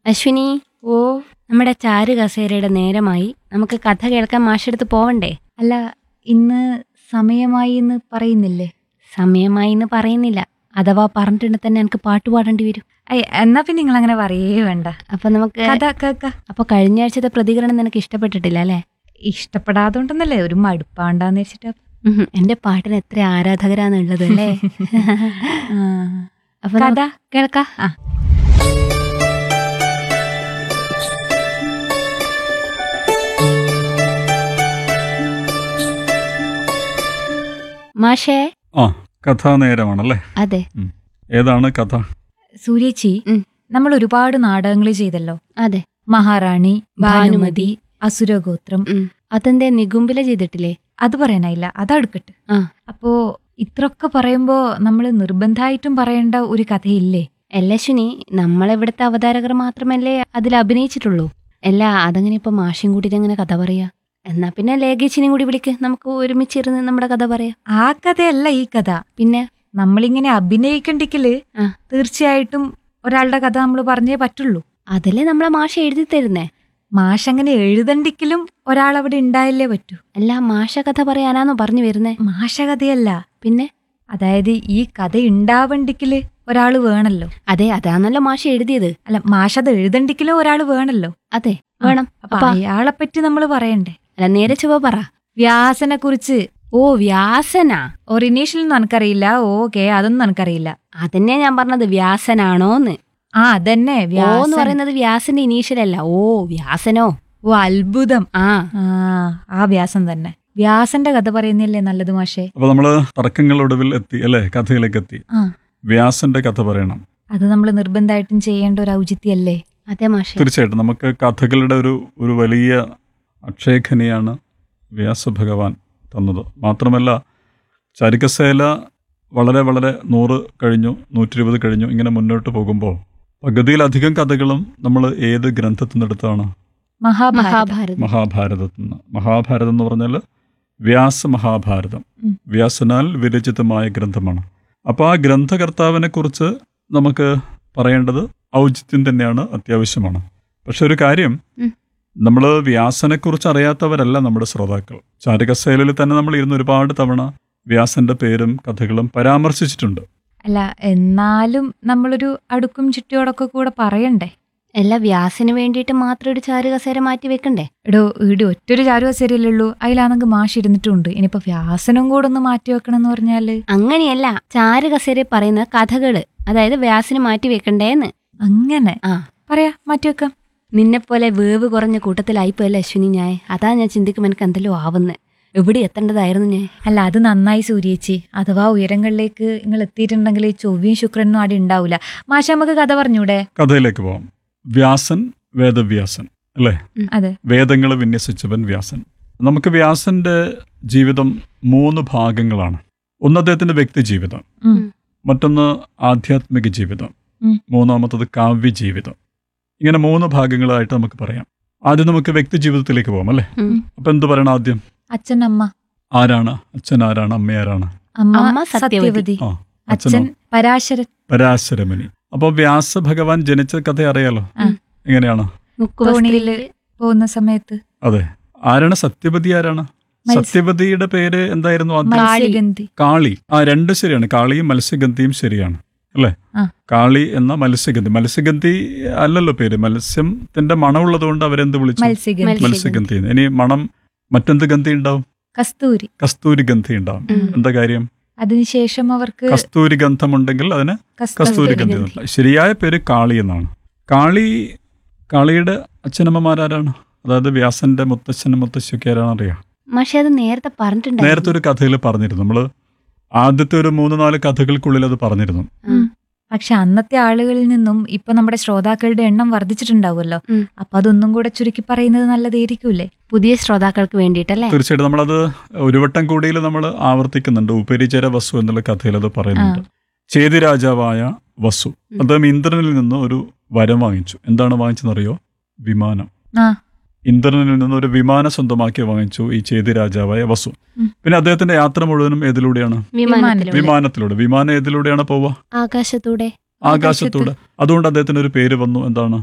അശ്വിനി ഓ നമ്മുടെ ചാരു കസേരയുടെ നേരമായി നമുക്ക് കഥ കേൾക്കാൻ മാഷെടുത്ത് പോവണ്ടേ അല്ല ഇന്ന് സമയമായി എന്ന് പറയുന്നില്ലേ സമയമായി എന്ന് പറയുന്നില്ല അഥവാ പറഞ്ഞിട്ടുണ്ടെങ്കിൽ തന്നെ എനിക്ക് പാട്ട് പാടേണ്ടി വരും ഐ എന്നാ പിന്നെ നിങ്ങൾ അങ്ങനെ പറയേ വേണ്ട അപ്പൊ നമുക്ക് കഥ കേക്ക അപ്പൊ കഴിഞ്ഞ ആഴ്ചത്തെ പ്രതികരണം നിനക്ക് ഇഷ്ടപ്പെട്ടിട്ടില്ല അല്ലേ ഇഷ്ടപ്പെടാത്തോണ്ടെന്നല്ലേ ഒരു മടുപ്പാണ്ടാന്ന് വെച്ചിട്ടാ ഉം, എന്റെ പാട്ടിന് എത്ര ആരാധകരാന്നുള്ളത് അല്ലേ ആ. അപ്പൊ കഥ നമുക്ക് കേൾക്കാം ആ. മാഷേ ആ കഥാനേരമാണല്ലേ അതെ ഏതാണ് കഥ സൂര്യേച്ചി ഉം. നമ്മൾ ഒരുപാട് നാടകങ്ങൾ ചെയ്തല്ലോ അതെ മഹാറാണി ഭാനുമതി ഭാനുമതി. അസുരഗോത്രം ഉം. അതെന്തേ നികുംബില ചെയ്തിട്ടില്ലേ അത് പറയാനായില്ല അതെടുക്കട്ടെ ആ അപ്പോ ഇത്രയൊക്കെ പറയുമ്പോ നമ്മൾ നിർബന്ധമായിട്ടും പറയേണ്ട ഒരു കഥയില്ലേ അല്ല അശ്വിനി നമ്മളിവിടുത്തെ അവതാരകർ മാത്രമല്ലേ അതിൽ അഭിനയിച്ചിട്ടുള്ളൂ അല്ല അതങ്ങനെ ഇപ്പൊ മാഷും കൂട്ടിട്ട് എങ്ങനെ കഥ പറയാ എന്നാ പിന്നെ ലേഖേച്ചിനെയും കൂടി വിളിക്ക് നമുക്ക് ഒരുമിച്ചിരുന്ന് നമ്മുടെ കഥ പറയാം ആ കഥയല്ല ഈ കഥ പിന്നെ നമ്മളിങ്ങനെ അഭിനയിക്കണ്ടെങ്കില് ആ. തീർച്ചയായിട്ടും ഒരാളുടെ കഥ നമ്മൾ പറഞ്ഞേ പറ്റുള്ളൂ അതല്ലേ നമ്മളെ മാഷ എഴുതി തരുന്നേ മാഷ് അങ്ങനെ എഴുതണ്ടെങ്കിലും ഒരാൾ അവിടെ ഉണ്ടായല്ലേ പറ്റൂ അല്ല മാഷ കഥ പറയാനാന്നോ പറഞ്ഞു വരുന്നേ മാഷ കഥയല്ല പിന്നെ അതായത് ഈ കഥ ഉണ്ടാവണ്ടെങ്കില് ഒരാള് വേണല്ലോ അതെ അതാണല്ലോ മാഷ എഴുതിയത് അല്ല മാഷ് അത് എഴുതണ്ടെങ്കിലും ഒരാള് വേണല്ലോ അതെ വേണം അപ്പൊ അപ്പൊ അയാളെ പറ്റി നമ്മൾ പറയണ്ടേ അല്ല നേരെ ചുവ പറ വ്യാസനെ കുറിച്ച് ഓ വ്യാസനാ ഒറിനീഷ്യൽ ഒന്നും എനിക്കറിയില്ല ഓക്കെ അതൊന്നും എനിക്കറിയില്ല അതന്നെ ഞാൻ പറഞ്ഞത് വ്യാസനാണോന്ന് ആ അതന്നെ ഓ എന്ന് വ്യാസൻ പറയുന്നത് വ്യാസന്റെ ഇനീഷ്യൽ അല്ല ഓ വ്യാസനോ ഓ അത്ഭുതം ആ ആ ആ വ്യാസൻ തന്നെ വ്യാസന്റെ കഥ പറയുന്നില്ലേ നല്ലത് മാഷേ അപ്പൊ നമ്മള് തർക്കങ്ങളൊടുവിൽ എത്തി അല്ലേ കഥയിലേക്ക് എത്തി ആ വ്യാസന്റെ കഥ പറയണം അത് നമ്മൾ നിർബന്ധമായിട്ടും ചെയ്യേണ്ട ഒരു ഔചിത്യല്ലേ അതെ മാഷെ തീർച്ചയായിട്ടും നമുക്ക് കഥകളുടെ ഒരു ഒരു വലിയ അക്ഷയഖനിയാണ് വ്യാസഭഗവാൻ തന്നത് മാത്രമല്ല ചരികസേല വളരെ വളരെ നൂറ് കഴിഞ്ഞു നൂറ്റി ഇരുപത് കഴിഞ്ഞു ഇങ്ങനെ മുന്നോട്ട് പോകുമ്പോൾ പകുതിയിലധികം കഥകളും നമ്മൾ ഏത് ഗ്രന്ഥത്തിൽ നിന്നെടുത്താണ് മഹാഭാരതം മഹാഭാരതം മഹാഭാരതത്തിൽ നിന്ന് മഹാഭാരതം എന്ന് പറഞ്ഞാൽ വ്യാസ മഹാഭാരതം ഉം. വ്യാസനാൽ വിരചിതമായ ഗ്രന്ഥമാണ് അപ്പോൾ ആ ഗ്രന്ഥകർത്താവിനെ കുറിച്ച് നമുക്ക് പറയേണ്ടത് ഔചിത്യം തന്നെയാണ് അത്യാവശ്യമാണ് പക്ഷെ ഒരു കാര്യം ഉം. നമ്മൾ വ്യാസനെക്കുറിച്ച് അറിയാത്തവരല്ല നമ്മുടെ ശ്രോതാക്കൾ ചാരകസേലിൽ തന്നെ നമ്മൾ ഇരുന്ന് ഒരുപാട് തവണ വ്യാസന്റെ പേരും കഥകളും പരാമർശിച്ചിട്ടുണ്ട് അല്ല എന്നാലും നമ്മളൊരു അടുക്കും ചുറ്റിയോടൊക്കെ കൂടെ പറയണ്ടേ എല്ലാ വ്യാസിന് വേണ്ടിയിട്ട് മാത്രം ഒരു ചാരു കസേര മാറ്റി വെക്കണ്ടേ എടോ ഈട് ഒറ്റൊരു ചാരു ശരിയല്ലുള്ളൂ അതിലാണെങ്കിൽ മാഷ് ഇരുന്നിട്ടുണ്ട് ഇനിയിപ്പോ വ്യാസനും കൂടെ ഒന്ന് മാറ്റി വെക്കണം എന്ന് പറഞ്ഞാല് അങ്ങനെയല്ല ചാരു കസേര പറയുന്ന കഥകള് അതായത് വ്യാസിന് മാറ്റി വെക്കണ്ടേന്ന് അങ്ങനെ ആ പറയാ മാറ്റി വെക്കാം നിന്നെ പോലെ വേവ് കുറഞ്ഞ കൂട്ടത്തിലായിപ്പോയല്ലേ അശ്വിനി ഞാൻ അതാ ഞാൻ ചിന്തിക്കുമ്പോൾ എനിക്ക് എന്തെല്ലോ ആവുന്നേ എവിടെ എത്തേണ്ടതായിരുന്നു ഞാൻ അല്ല അത് നന്നായി സൂര്യേച്ചി അഥവാ ഉയരങ്ങളിലേക്ക് നിങ്ങൾ എത്തിയിട്ടുണ്ടെങ്കിൽ ഈ ചൊവ്വയും ശുക്രനും അവിടെ ഉണ്ടാവില്ല മാഷ നമുക്ക് കഥ പറഞ്ഞൂടെ കഥയിലേക്ക് പോവാം വ്യാസൻ വേദവ്യാസൻ അല്ലേ അതെ വേദങ്ങൾ വിന്യസിച്ചവൻ വ്യാസൻ നമുക്ക് വ്യാസന്റെ ജീവിതം മൂന്ന് ഭാഗങ്ങളാണ് ഒന്ന് അദ്ദേഹത്തിന്റെ വ്യക്തി ജീവിതം ഉം. മറ്റൊന്ന് ആധ്യാത്മിക ജീവിതം ഉം. മൂന്നാമത്തത് കാവ്യ ജീവിതം ഇങ്ങനെ മൂന്ന് ഭാഗങ്ങളായിട്ട് നമുക്ക് പറയാം ആദ്യം നമുക്ക് വ്യക്തി ജീവിതത്തിലേക്ക് പോകാം അല്ലേ ഉം. അപ്പൊ എന്ത് പറയണം ആദ്യം അച്ഛൻ അമ്മ ആരാണ് അച്ഛൻ ആരാണ് അമ്മ ആരാണ് അമ്മ അമ്മ സത്യവതി. സത്യവതി ആ അച്ഛൻ അച്ഛനോ പരാശരൻ പരാശരമണി അപ്പൊ വ്യാസ ഭഗവാൻ ജനിച്ച കഥ അറിയാലോ ആ. എങ്ങനെയാണ് തോണിയില് പോകുന്ന സമയത്ത് അതെ ആരാണ് സത്യവതി ആരാണ് മത്സ്യ- സത്യവതിയുടെ പേര് എന്തായിരുന്നു ആദ്യം മത്സ്യഗന്ധി കാളി ആ രണ്ട് ശരിയാണ് കാളിയും മത്സ്യഗന്ധിയും ശരിയാണ് അല്ലേ ആ. കാളി എന്ന മത്സ്യഗന്ധി മത്സ്യഗന്ധി അല്ലല്ലോ പേര് മത്സ്യത്തിന്റെ മണമുള്ളത് കൊണ്ട് അവരെന്ത് വിളിച്ചു മത്സ്യഗന്ധി മത്സ്യ- മത്സ്യഗന്ധി എന്ന്. ഇനി മണം മറ്റെന്ത് ഗന്ധി ഉണ്ടാവും കസ്തൂരി കസ്തൂരി ഗന്ധി ഉണ്ടാവും ഉം. എന്താ കാര്യം അതിനുശേഷം അവർക്ക് കസ്തൂരി ഗന്ധമുണ്ടെങ്കിൽ അതിന് കസ്തൂരി കസ്തൂരി ഗന്ധി ഗന്ധി. എന്നുള്ള. ശരിയായ പേര് കാളി എന്നാണ് കാളി കാളിയുടെ അച്ഛനമ്മമാരാരാണ് അതായത് വ്യാസന്റെ മുത്തച്ഛനും മുത്തശ്ശിയൊക്കെ ആരാണ് അറിയാം പക്ഷെ അത് നേരത്തെ നേരത്തെ പറഞ്ഞിട്ടുണ്ടായിരുന്നു ഒരു കഥയിൽ പറഞ്ഞിരുന്നു നമ്മള് ആദ്യത്തെ ഒരു മൂന്ന് നാല് കഥകൾക്കുള്ളിൽ അത് പറഞ്ഞിരുന്നു ഉം. പക്ഷെ അന്നത്തെ ആളുകളിൽ നിന്നും ഇപ്പൊ നമ്മുടെ ശ്രോതാക്കളുടെ എണ്ണം വർദ്ധിച്ചിട്ടുണ്ടാവുമല്ലോ ഉം. അപ്പൊ അതൊന്നും കൂടെ ചുരുക്കി പറയുന്നത് നല്ലതായിരിക്കൂലേ പുതിയ ശ്രോതാക്കൾക്ക് വേണ്ടിയിട്ടല്ലേ തീർച്ചയായിട്ടും നമ്മളത് ഒരു വട്ടം കൂടിയിൽ നമ്മൾ ആവർത്തിക്കുന്നുണ്ട് ഉപരിചര വസു എന്നുള്ള കഥയിൽ അത് പറയുന്നുണ്ട് ചേതി രാജാവായ വസു അദ്ദേഹം ഇന്ദ്രനിൽ നിന്ന് ഒരു വരം വാങ്ങിച്ചു എന്താണ് വാങ്ങിച്ചെന്നറിയോ വിമാനം ആ ഇന്ദ്രനിൽ നിന്ന് ഒരു വിമാനം സ്വന്തമാക്കി വാങ്ങിച്ചു ഈ ചേതി രാജാവായ വസു ഉം. പിന്നെ അദ്ദേഹത്തിന്റെ യാത്ര മുഴുവനും ഏതിലൂടെയാണ് വിമാനത്തിലൂടെ വിമാനത്തിലൂടെ വിമാനം ഏതിലൂടെയാണ് പോവുക ആകാശത്തൂടെ ആകാശത്തൂടെ അതുകൊണ്ട് അദ്ദേഹത്തിന് ഒരു പേര് വന്നു എന്താണ്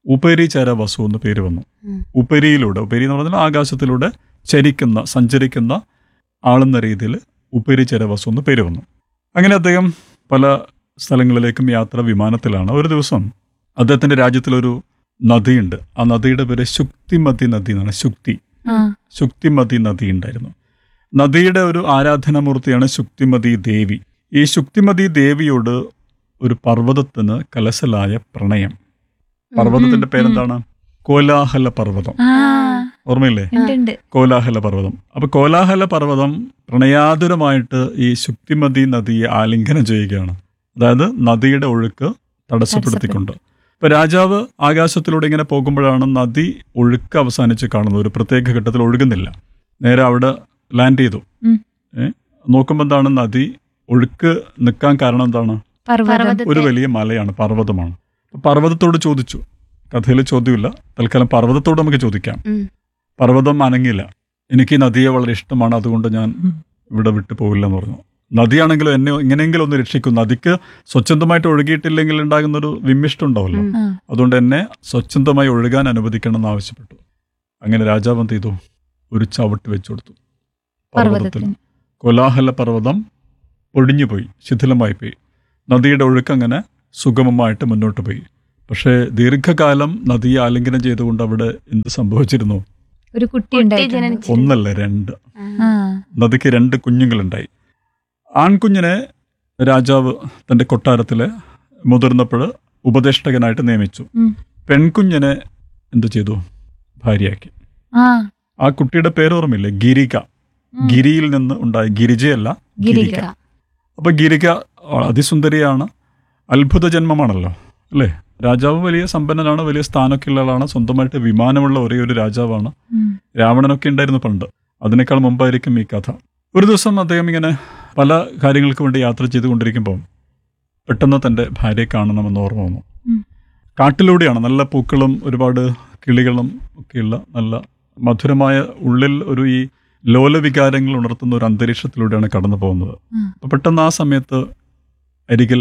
ഉപരിചര വസു എന്ന് പേര് വന്നു ഉം. ഉപരിയിലൂടെ ഉപരി എന്ന് പറഞ്ഞാൽ ആകാശത്തിലൂടെ ചരിക്കുന്ന സഞ്ചരിക്കുന്ന ആളെന്ന രീതിയിൽ ഉപരിചര വസു എന്ന് പേര് വന്നു അങ്ങനെ അദ്ദേഹം പല സ്ഥലങ്ങളിലേക്കും യാത്ര വിമാനത്തിലാണ് ഒരു ദിവസം അദ്ദേഹത്തിന്റെ രാജ്യത്തിലൊരു നദിയുണ്ട് ആ നദിയുടെ പേര് ശുക്തിമതി നദി എന്നാണ് ശുക്തി ആ ശുക്തിമതി നദി ഉണ്ടായിരുന്നു നദിയുടെ ഒരു ആരാധനാമൂർത്തിയാണ് ശുക്തിമതി ദേവി ഈ ശുക്തിമതി ദേവിയോട് ഒരു പർവ്വതത്തിന് കലശലായ പ്രണയം പർവ്വതത്തിന്റെ പേരെന്താണ് കോലാഹല പർവ്വതം ആ ഓർമ്മയില്ലേ ഉണ്ട് ഉണ്ട് കോലാഹല പർവ്വതം അപ്പൊ കോലാഹല പർവ്വതം പ്രണയാതുരമായിട്ട് ഈ ശുക്തിമതി നദിയെ ആലിംഗനം ചെയ്യുകയാണ് അതായത് നദിയുടെ ഒഴുക്ക് തടസ്സപ്പെടുത്തിക്കൊണ്ട് ഇപ്പൊ രാജാവ് ആകാശത്തിലൂടെ ഇങ്ങനെ പോകുമ്പോഴാണ് നദി ഒഴുക്ക് അവസാനിച്ച് കാണുന്നത് ഒരു പ്രത്യേക ഘട്ടത്തിൽ ഒഴുകുന്നില്ല നേരെ അവിടെ ലാൻഡ് ചെയ്തു ഉം. ഏ നോക്കുമ്പോൾ എന്താണ് നദി ഒഴുക്ക് നിൽക്കാൻ കാരണം എന്താണ് പർവ്വതം പർവ്വതത്തെ- ഒരു വലിയ മലയാണ് പർവ്വതമാണ് അപ്പൊ പർവ്വതത്തോട് ചോദിച്ചു കഥയിൽ ചോദ്യമില്ല തൽക്കാലം പർവ്വതത്തോട് നമുക്ക് ചോദിക്കാം ഉം. പർവ്വതം അനങ്ങില്ല എനിക്ക് ഈ നദിയെ വളരെ ഇഷ്ടമാണ് അതുകൊണ്ട് ഞാൻ ഉം. ഇവിടെ വിട്ടു പോവില്ല എന്ന് പറഞ്ഞു നദിയാണെങ്കിലും എന്നെ എങ്ങനെയെങ്കിലും ഒന്ന് രക്ഷിക്കും നദിക്ക് സ്വച്ഛന്തമായിട്ട് ഒഴുകിയിട്ടില്ലെങ്കിൽ ഉണ്ടാകുന്ന ഒരു വിമ്മിഷ്ടം ഉണ്ടാവല്ലോ ഉം. ആ അതുകൊണ്ട് എന്നെ സ്വച്ഛന്തമായി ഒഴുകാൻ അനുവദിക്കണം എന്ന് ആവശ്യപ്പെട്ടു അങ്ങനെ രാജാവ് എന്ത് ചെയ്തു ഒരു ചവിട്ട് വെച്ചു കൊടുത്തു പർവ്വതത്തിൽ പർവ്വതത്തിന് കോലാഹല പർവ്വതം പൊടിഞ്ഞുപോയി ശിഥിലമായി പോയി നദിയുടെ ഒഴുക്ക് അങ്ങനെ സുഗമമായിട്ട് മുന്നോട്ട് പോയി പക്ഷേ ദീർഘകാലം നദിയെ ആലിംഗനം ചെയ്തുകൊണ്ട് അവിടെ എന്ത് സംഭവിച്ചിരുന്നു ഒരു കുട്ടി കുട്ടി ഉണ്ടായിട്ടുണ്ട് ജനിച്ചു. ഒന്നല്ല രണ്ട് ആ നദിക്ക് രണ്ട് കുഞ്ഞുങ്ങളുണ്ടായി ആൺകുഞ്ഞിനെ രാജാവ് തൻ്റെ കൊട്ടാരത്തിലെ മുതിർന്നപ്പോൾ ഉപദേഷ്ടകനായിട്ട് നിയമിച്ചു ഉം. പെൺകുഞ്ഞിനെ എന്ത് ചെയ്തു ഭാര്യയാക്കി ആ ആ കുട്ടിയുടെ പേര് ഓർമ്മയില്ലേ ഗിരിക ഉം. ഗിരിയിൽ നിന്ന് ഉണ്ടായ ഗിരിജയല്ല ഗിരിക ഗിരിക. അപ്പൊ ഗിരിക അതിസുന്ദരിയാണ് അത്ഭുത ജന്മമാണല്ലോ അല്ലേ രാജാവ് വലിയ സമ്പന്നനാണ് വലിയ സ്ഥാനമൊക്കെ ഉള്ള ആളാണ് സ്വന്തമായിട്ട് വിമാനമുള്ള ഒരേ ഒരു രാജാവാണ് ഉം. രാവണനൊക്കെ ഉണ്ടായിരുന്നു പണ്ട് അതിനേക്കാൾ മുമ്പായിരിക്കും ഈ കഥ ഒരു ദിവസം അദ്ദേഹം ഇങ്ങനെ പല കാര്യങ്ങൾക്ക് വേണ്ടി യാത്ര ചെയ്തുകൊണ്ടിരിക്കുമ്പോൾ പെട്ടെന്ന് തൻ്റെ ഭാര്യയെ കാണണമെന്ന് ഓർമ്മ വന്നു ഉം. കാട്ടിലൂടെയാണ് നല്ല പൂക്കളും ഒരുപാട് കിളികളും ഒക്കെയുള്ള നല്ല മധുരമായ ഉള്ളിൽ ഒരു ഈ ലോലവികാരങ്ങൾ ഉണർത്തുന്ന ഒരു അന്തരീക്ഷത്തിലൂടെയാണ് കടന്നു പോകുന്നത് ഉം. അപ്പൊ പെട്ടെന്ന് ആ സമയത്ത് അരികിൽ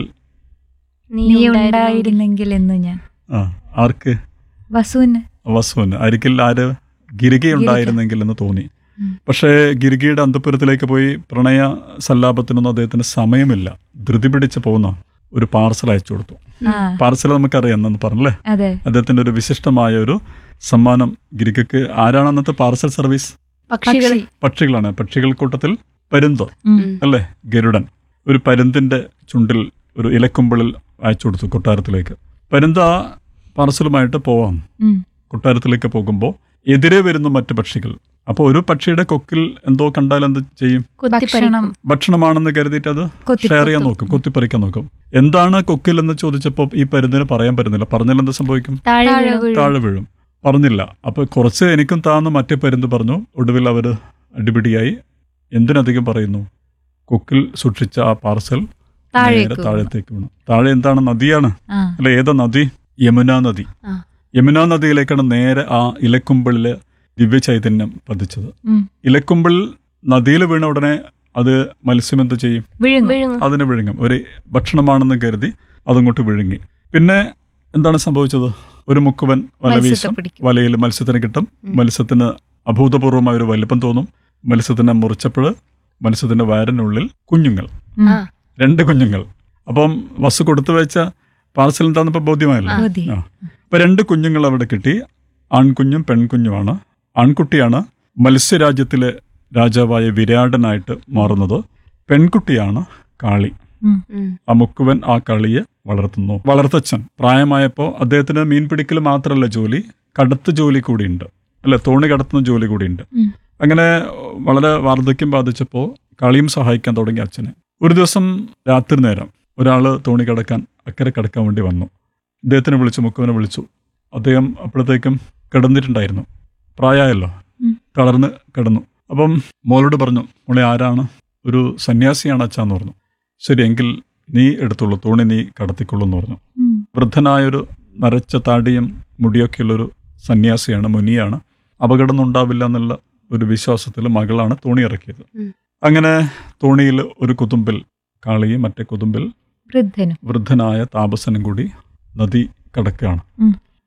നീ നീ ഉണ്ടായിരുന്നെങ്കിൽ. ഉണ്ടായിരുന്നെങ്കിൽ എന്ന് ഞാൻ ആ ആർക്ക് വസുവിന് വസുവിന് അരികിൽ ആര് ഗിരികയുണ്ടായിരുന്നെങ്കിൽ എന്ന് തോന്നി ഉം. പക്ഷേ ഗിരികയുടെ അന്തപുരത്തിലേക്ക് പോയി പ്രണയ സല്ലാപത്തിനൊന്നും അദ്ദേഹത്തിന് സമയമില്ല ധൃതി പിടിച്ച് പോകുന്ന ഒരു പാർസൽ അയച്ചു കൊടുത്തു ആ പാർസൽ നമുക്കറിയാം എന്ന് പറഞ്ഞല്ലേ അതെ അദ്ദേഹത്തിന്റെ ഒരു വിശിഷ്ടമായ ഒരു സമ്മാനം ഗിരികക്ക് ആരാണ് അന്നത്തെ പാർസൽ സർവീസ് പക്ഷികൾ പക്ഷി പക്ഷികളാണ് പക്ഷികൾ കൂട്ടത്തിൽ പരുന്ത് ഉം. ഉം. അല്ലേ ഗരുഡൻ ഒരു പരുന്തിന്റെ ചുണ്ടിൽ ഒരു ഇലക്കുമ്പിളിൽ അയച്ചു കൊടുത്തു കൊട്ടാരത്തിലേക്ക് പരുന്ത് ആ പാർസലുമായിട്ട് പോവാം ഉം. കൊട്ടാരത്തിലേക്ക് പോകുമ്പോൾ എതിരെ വരുന്ന മറ്റു പക്ഷികൾ അപ്പോൾ ഒരു പക്ഷിയുടെ കൊക്കിൽ എന്തോ കണ്ടാൽ എന്ത് ചെയ്യും ഭക്ഷണം ഭക്ഷണമാണെന്ന് കരുതിയിട്ട് അത് കൊത്തി ഷെയർ ചെയ്യാൻ കൊത്തും. നോക്കും കൊത്തിപ്പറിക്കാൻ നോക്കും എന്താണ് കൊക്കിൽ എന്ന് ചോദിച്ചപ്പോൾ ഈ പരുന്തിന് പറയാൻ പറ്റുന്നില്ല പറഞ്ഞാൽ എന്ത് സംഭവിക്കും താഴെ താഴെ വീഴും. വീഴും. താഴെ വീഴും പറഞ്ഞില്ല അപ്പൊ കുറച്ച് എനിക്കും താന്ന് മറ്റേ പരുന്ത് പറഞ്ഞു ഒടുവിൽ അവർ അടിപിടിയായി എന്തിനധികം പറയുന്നു കൊക്കിൽ സൂക്ഷിച്ച ആ പാർസൽ നേരെ താഴേക്ക് താഴത്തേക്ക് വീണു താഴെ എന്താണ് നദിയാണ് ആ അല്ല ഏതാ നദി യമുന നദി ആ. യമുന നദിയിലേക്കാണ് നേരെ ആ ഇലക്കുമ്പിളിലെ ദിവ്യ ചൈതന്യം പതിച്ചത് ഉം. ഇലക്കുമ്പിൾ നദിയിൽ വീണ ഉടനെ അത് മത്സ്യം എന്ത് ചെയ്യും വിഴുങ്ങും വീഴുന്നു. അതിനെ വിഴുങ്ങും ഒരു ഭക്ഷണമാണെന്ന് കരുതി അതങ്ങോട്ട് വിഴുങ്ങി പിന്നെ എന്താണ് സംഭവിച്ചത് ഒരു മുക്കുവൻ വല മത്സ്യത്തെ വീശും പിടിക്കും വലയിൽ മത്സ്യത്തിന് കിട്ടും ഉം. മത്സ്യത്തിന് അഭൂതപൂർവമായ ഒരു വലിപ്പം തോന്നും മത്സ്യത്തിനെ മുറിച്ചപ്പോൾ മത്സ്യത്തിന്റെ വയറിനുള്ളിൽ കുഞ്ഞുങ്ങൾ ഉം. ആ. രണ്ട് കുഞ്ഞുങ്ങൾ അപ്പം വസ് കൊടുത്തു വെച്ച പാർസൽ എന്താണെന്ന് ഇപ്പൊ ബോധ്യമായല്ലോ മതി. ആ. അപ്പൊ രണ്ട് കുഞ്ഞുങ്ങൾ അവിടെ കിട്ടി ആൺകുഞ്ഞും പെൺകുഞ്ഞുമാണ് ആൺകുട്ടിയാണ് മത്സ്യരാജ്യത്തിലെ രാജാവായ വിരാടനായിട്ട് മാറുന്നത് പെൺകുട്ടിയാണ് കാളി ഉം. ഉം. ആ മുക്കുവൻ ആ കളിയെ വളർത്തുന്നു വളർത്തച്ഛൻ പ്രായമായപ്പോൾ അദ്ദേഹത്തിന് മീൻ പിടിക്കൽ മാത്രമല്ല ജോലി കടത്ത് ജോലി കൂടിയുണ്ട് അല്ലെ തോണി കടത്തുന്ന ജോലി കൂടിയുണ്ട് ഉം. അങ്ങനെ വളരെ വാർദ്ധക്യം ബാധിച്ചപ്പോൾ കളിയും സഹായിക്കാൻ തുടങ്ങി അച്ഛനെ ഒരു ദിവസം രാത്രി നേരം ഒരാൾ തോണി കടക്കാൻ അക്കരെ കടക്കാൻ വേണ്ടി വന്നു അദ്ദേഹത്തിനെ വിളിച്ചു മുക്കുവനെ വിളിച്ചു അദ്ദേഹം അപ്പോഴത്തേക്കും കിടന്നിട്ടുണ്ടായിരുന്നു പ്രായമായല്ലോ ഉം. തളർന്ന് കിടന്നു അപ്പം മോളോട് പറഞ്ഞു മോളെ ആരാണ് ഒരു സന്യാസിയാണ് അച്ഛാന്ന് പറഞ്ഞു ശരി എങ്കിൽ നീ എടുത്തോളൂ തോണി നീ കടത്തിക്കൊള്ളൂ എന്ന് പറഞ്ഞു ഉം. വൃദ്ധനായൊരു നരച്ച താടിയും മുടിയൊക്കെയുള്ളൊരു സന്യാസിയാണ് മുനിയാണ് അപകടമൊന്നും ഉണ്ടാവില്ല എന്നുള്ള ഒരു വിശ്വാസത്തിൽ മകളാണ് തോണി ഇറക്കിയത് ഉം. അങ്ങനെ തോണിയിൽ ഒരു കുതുമ്പിൽ കാളിയും മറ്റേ കുതുമ്പിൽ വൃദ്ധനും വൃദ്ധനായ താപസനും കൂടി നദി കടക്കുകയാണ് ഉം.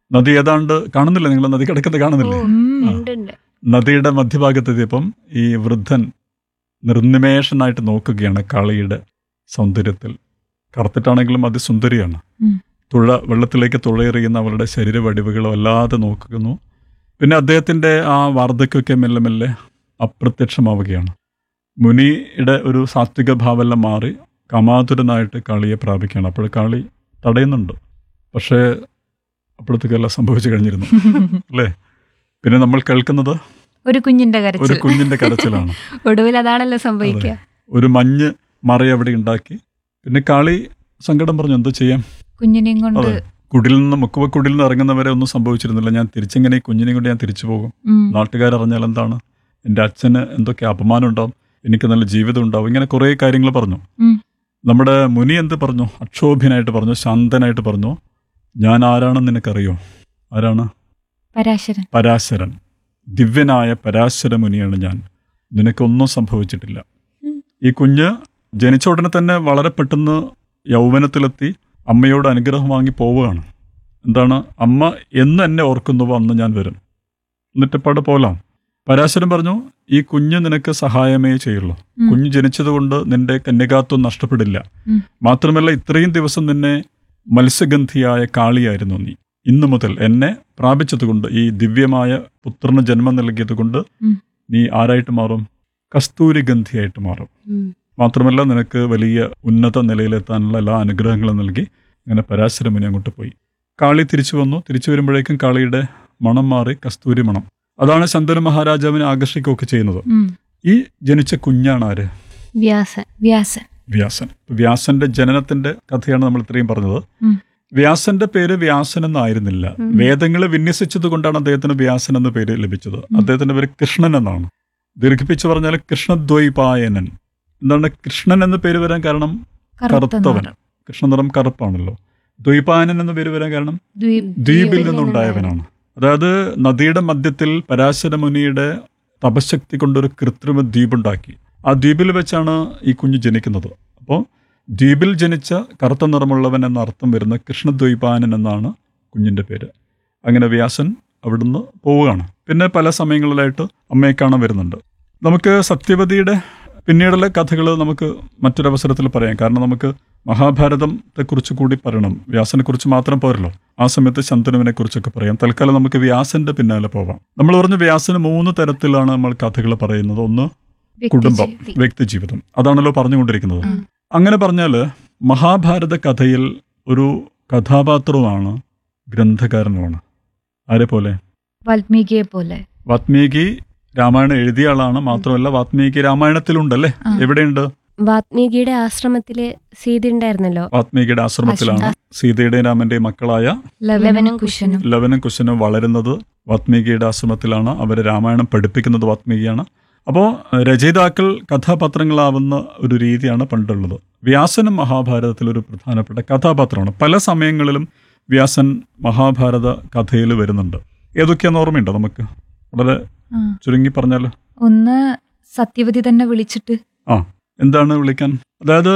നദി ഏതാണ്ട് കാണുന്നില്ല നിങ്ങൾ നദി കിടക്കുന്നത് കാണുന്നില്ലേ ഓ. ഉം. ഉണ്ട് ഉണ്ട് നദിയുടെ മധ്യഭാഗത്തെത്തിയപ്പം ഈ വൃദ്ധൻ നിർനിമേഷനായിട്ട് നോക്കുകയാണ് കാളിയുടെ സൗന്ദര്യത്തിൽ കറുത്തിട്ടാണെങ്കിലും അതിസുന്ദരിയാണ് ഉം. തുഴ വെള്ളത്തിലേക്ക് തുഴയെറിയുന്ന അവളുടെ ശരീരവടിവുകൾ വല്ലാതെ നോക്കുന്നു പിന്നെ അദ്ദേഹത്തിൻ്റെ ആ വാർദ്ധക്യമൊക്കെ മെല്ലെ മെല്ലെ അപ്രത്യക്ഷമാവുകയാണ് മുനിയുടെ ഒരു സാത്വിക ഭാവമെല്ലാം മാറി കമാതുരനായിട്ട് കാളിയെ പ്രാപിക്കുകയാണ് അപ്പോൾ കാളി തടയുന്നുണ്ട് പക്ഷേ അപ്പോഴത്തേക്കെല്ലാം സംഭവിച്ചു കഴിഞ്ഞിരുന്നു അല്ലേ പിന്നെ നമ്മൾ കേൾക്കുന്നത് ഒരു കുഞ്ഞിന്റെ ഒരു കരച്ചിൽ കുഞ്ഞിന്റെ കരച്ചിലാണ് ഒടുവിൽ അതാണല്ലോ സംഭവിക്കുക ഒരു മഞ്ഞ് മറ അവിടെ ഉണ്ടാക്കി പിന്നെ കാളി സങ്കടം പറഞ്ഞു എന്ത് ചെയ്യാം കുഞ്ഞിനെയും കൊണ്ട് അതെ കുടിൽ നിന്ന് മുക്കുവ കുടിൽ നിന്ന് ഇറങ്ങുന്നവരെ ഒന്നും സംഭവിച്ചിരുന്നില്ല ഞാൻ തിരിച്ചെങ്ങനെ ഈ കുഞ്ഞിനെയും കൊണ്ട് ഞാൻ തിരിച്ചു പോകും ഉം. നാട്ടുകാരറിഞ്ഞാൽ എന്താണ് എൻ്റെ അച്ഛന് എന്തൊക്കെ അപമാനം ഉണ്ടാവും എനിക്ക് നല്ല ജീവിതം ഉണ്ടാവും ഇങ്ങനെ കുറേ കാര്യങ്ങൾ പറഞ്ഞു ഉം. നമ്മുടെ മുനി എന്ത് പറഞ്ഞു അക്ഷോഭ്യനായിട്ട് പറഞ്ഞു ശാന്തനായിട്ട് പറഞ്ഞു ഞാൻ ആരാണെന്ന് നിനക്കറിയോ ആരാണ് പരാശരൻ പരാശരൻ ദിവ്യനായ പരാശര മുനിയാണ് ഞാൻ നിനക്കൊന്നും സംഭവിച്ചിട്ടില്ല ഉം. ഈ കുഞ്ഞ് ജനിച്ച ഉടനെ തന്നെ വളരെ പെട്ടെന്ന് യൗവനത്തിലെത്തി അമ്മയോട് അനുഗ്രഹം വാങ്ങി പോവുകയാണ് എന്താണ് അമ്മ എന്ന് എന്നെ ഓർക്കുന്നുവോ അന്ന് ഞാൻ വരും എന്നിട്ടിപ്പാട് പോലാം പരാശരൻ പറഞ്ഞു ഈ കുഞ്ഞ് നിനക്ക് സഹായമേ ചെയ്യുള്ളൂ ഉം. കുഞ്ഞ് ജനിച്ചതുകൊണ്ട് നിന്റെ കന്യകാത്വം നഷ്ടപ്പെടില്ല ഉം. മാത്രമല്ല ഇത്രയും ദിവസം നിന്നെ മത്സ്യഗന്ധിയായ കാളിയായിരുന്നു നീ ഇന്നു മുതൽ എന്നെ പ്രാപിച്ചതുകൊണ്ട് ഈ ദിവ്യമായ പുത്രന് ജന്മം നൽകിയതുകൊണ്ട് ഉം. നീ ആരായിട്ട് മാറും കസ്തൂരി ഗന്ധിയായിട്ട് മാറും ഉം. മാത്രമല്ല നിനക്ക് വലിയ ഉന്നത നിലയിലെത്താനുള്ള എല്ലാ അനുഗ്രഹങ്ങളും നൽകി അങ്ങനെ പരാശരമുനി അങ്ങോട്ട് പോയി കാളി തിരിച്ചു വന്നു തിരിച്ചു വരുമ്പോഴേക്കും കാളിയുടെ മണം മാറി കസ്തൂരി മണം അതാണ് ശന്തനു മഹാരാജാവിനെ ആകർഷിക്കുകയൊക്കെ ചെയ്യുന്നത് ഉം. ഈ ജനിച്ച കുഞ്ഞാണ് ആര് വ്യാസൻ വ്യാസൻ വ്യാസൻ വ്യാസന്റെ ജനനത്തിന്റെ കഥയാണ് നമ്മൾ ഇത്രയും പറഞ്ഞത് ഉം. വ്യാസന്റെ പേര് വ്യാസൻ എന്നായിരുന്നില്ല ഉം. വേദങ്ങളെ വിന്യസിച്ചത് കൊണ്ടാണ് അദ്ദേഹത്തിന് വ്യാസൻ എന്ന പേര് ലഭിച്ചത് അദ്ദേഹത്തിന്റെ പേര് കൃഷ്ണൻ എന്നാണ് ദീർഘിപ്പിച്ച് പറഞ്ഞാൽ കൃഷ്ണദ്വൈപായനൻ എന്താണ് കൃഷ്ണൻ എന്ന പേര് വരാൻ കാരണം കറുത്ത കറുത്തവൻ നിറം. കൃഷ്ണനിറം കറുപ്പാണല്ലോ ദ്വൈപായനൻ എന്ന പേര് വരാൻ കാരണം ദ്വീപ് ദ്വീപിൽ നിന്നുണ്ടായവനാണ് അതായത് നദിയുടെ മധ്യത്തിൽ പരാശര മുനിയുടെ തപശക്തി കൊണ്ടൊരു കൃത്രിമ ദ്വീപുണ്ടാക്കി ആ ദ്വീപിൽ വെച്ചാണ് ഈ കുഞ്ഞ് ജനിക്കുന്നത് അപ്പോൾ ദ്വീപിൽ ജനിച്ച കറുത്ത നിറമുള്ളവൻ എന്ന അർത്ഥം വരുന്ന കൃഷ്ണദ്വൈപാനൻ എന്നാണ് കുഞ്ഞിൻ്റെ പേര് അങ്ങനെ വ്യാസൻ അവിടുന്ന് പോവുകയാണ് പിന്നെ പല സമയങ്ങളിലായിട്ട് അമ്മയെ കാണാൻ വരുന്നുണ്ട് നമുക്ക് സത്യവതിയുടെ പിന്നീടുള്ള കഥകൾ നമുക്ക് മറ്റൊരവസരത്തിൽ പറയാം കാരണം നമുക്ക് മഹാഭാരതത്തെക്കുറിച്ച് കൂടി പറയണം വ്യാസനെ കുറിച്ച് മാത്രം പോരല്ലോ ആ സമയത്ത് ശന്തനുവിനെ കുറിച്ചൊക്കെ പറയാം തൽക്കാലം നമുക്ക് വ്യാസന്റെ പിന്നാലെ പോവാം നമ്മൾ പറഞ്ഞു വ്യാസന് മൂന്ന് തരത്തിലാണ് നമ്മൾ കഥകൾ പറയുന്നത് ഒന്ന് കുടുംബം വ്യക്തിജീവി. വ്യക്തിജീവിതം അതാണല്ലോ പറഞ്ഞുകൊണ്ടിരിക്കുന്നത് ഉം. അങ്ങനെ പറഞ്ഞാൽ മഹാഭാരത കഥയിൽ ഒരു കഥാപാത്രവുമാണ് ഗ്രന്ഥകാരനുമാണ് ആരെ പോലെ വാൽമീകിയെ പോലെ വാത്മീകി രാമായണം എഴുതിയ ആളാണ് മാത്രമല്ല വാത്മീകി രാമായണത്തിലുണ്ടല്ലേ ആ. എവിടെയുണ്ട് വാത്മീകിയുടെ ആശ്രമത്തില് സീത ഉണ്ടായിരുന്നല്ലോ വാത്മീകിയുടെ ആശ്രമത്തിലാണ് സീതയുടെയും രാമന്റെയും മക്കളായ ലവനും ലവനും കുശനും ലവനും കുശനും വളരുന്നത് വാത്മീകിയുടെ ആശ്രമത്തിലാണ് അവരെ രാമായണം പഠിപ്പിക്കുന്നത് വാത്മീകിയാണ് അപ്പോൾ രചയിതാക്കൾ കഥാപാത്രങ്ങളാവുന്ന ഒരു രീതിയാണ് പണ്ടുള്ളത് വ്യാസനും മഹാഭാരതത്തിൽ ഒരു പ്രധാനപ്പെട്ട കഥാപാത്രമാണ് പല സമയങ്ങളിലും വ്യാസൻ മഹാഭാരത കഥയിൽ വരുന്നുണ്ട് ഏതൊക്കെയാന്ന് ഓർമ്മയുണ്ടോ നമുക്ക് വളരെ ആ. ചുരുങ്ങി പറഞ്ഞാൽ ഒന്ന് സത്യവതി തന്നെ വിളിച്ചിട്ട് എന്താണ് വിളിക്കാൻ അതായത്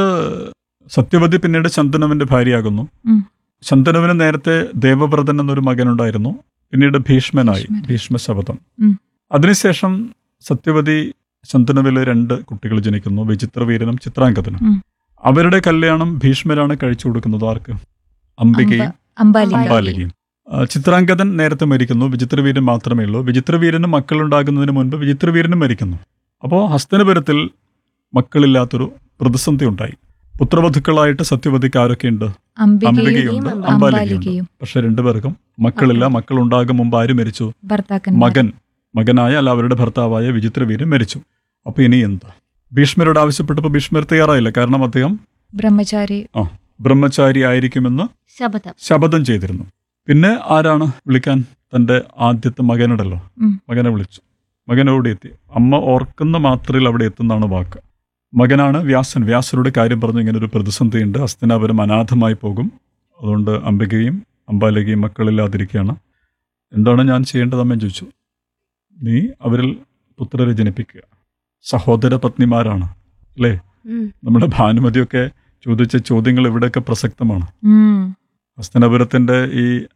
സത്യവതി പിന്നീട് ശന്തനുവിന്റെ ഭാര്യയാകുന്നു ഉം. ശന്തനുവിന് നേരത്തെ ദേവവ്രതൻ എന്നൊരു മകനുണ്ടായിരുന്നു പിന്നീട് ഭീഷ്മനായി ഭീഷ്മൻ. ഭീഷ്മശപഥം ഉം. അതിനുശേഷം സത്യവതി ശന്തനുവിൽ രണ്ട് കുട്ടികൾ ജനിക്കുന്നു വിചിത്രവീരനും ചിത്രാംഗതനും ഉം. അവരുടെ കല്യാണം ഭീഷ്മരാണ് കഴിച്ചു കൊടുക്കുന്നത് ആർക്ക് അംബികയും അമ്പാലിക അംബാലികയും ആ, ചിത്രാംഗതൻ നേരത്തെ മരിക്കുന്നു വിചിത്രവീരൻ മാത്രമേ ഉള്ളൂ വിചിത്രവീരന് മക്കളുണ്ടാകുന്നതിന് മുൻപ് വിചിത്രവീരനും മരിക്കുന്നു അപ്പോൾ ഹസ്തനപുരത്തിൽ മക്കളില്ലാത്തൊരു പ്രതിസന്ധി ഉണ്ടായി പുത്രവധുക്കളായിട്ട് സത്യവതിക്ക് ആരൊക്കെയുണ്ട് അംബികയും അംബികയുണ്ട് അംബാലികയും അംബാലികയുണ്ട് അംബാലികയും പക്ഷെ രണ്ടുപേർക്കും മക്കളില്ല മക്കളുണ്ടാകും മുമ്പ് ആര് മരിച്ചു ഭർത്താക്കൻ മകൻ മകനായ അല്ല അവരുടെ ഭർത്താവായ വിചിത്രവീരൻ മരിച്ചു അപ്പൊ ഇനി എന്താ ഭീഷ്മരോട് ആവശ്യപ്പെട്ടപ്പോൾ ഭീഷ്മർ തയ്യാറായില്ല കാരണം അദ്ദേഹം ബ്രഹ്മചാരി ബ്രഹ്മചാരി ആയിരിക്കുമെന്ന് ശബദം ശപഥം ചെയ്തിരുന്നു പിന്നെ ആരാണ് വിളിക്കാൻ തന്റെ ആദ്യത്തെ മകനുണ്ടല്ലോ ഉം. മകനെ വിളിച്ചു മകൻ ഓടി എത്തി അമ്മ ഓർക്കുന്ന മാത്രയിൽ അവിടെ എത്തുന്നതാണ് വാക്ക് മകനാണ് വ്യാസൻ വ്യാസരുടെ കാര്യം പറഞ്ഞു ഇങ്ങനെ ഒരു പ്രതിസന്ധിയുണ്ട് ഹസ്തനാപുരം അനാഥമായി പോകും അതുകൊണ്ട് അംബികയും അംബാലികയും മക്കളില്ലാതിരിക്കുകയാണ് എന്താണ് ഞാൻ ചെയ്യേണ്ടത് അമ്മ ചോദിച്ചു നീ അവരിൽ പുത്രരെ ജനിപ്പിക്കുക സഹോദര പത്നിമാരാണ് അല്ലേ ഉം. നമ്മുടെ ഭാനുമതിയൊക്കെ ചോദിച്ച ചോദ്യങ്ങൾ ഇവിടെയൊക്കെ പ്രസക്തമാണ് ഉം. ഹസ്തനപുരത്തിൻ്റെ ഈ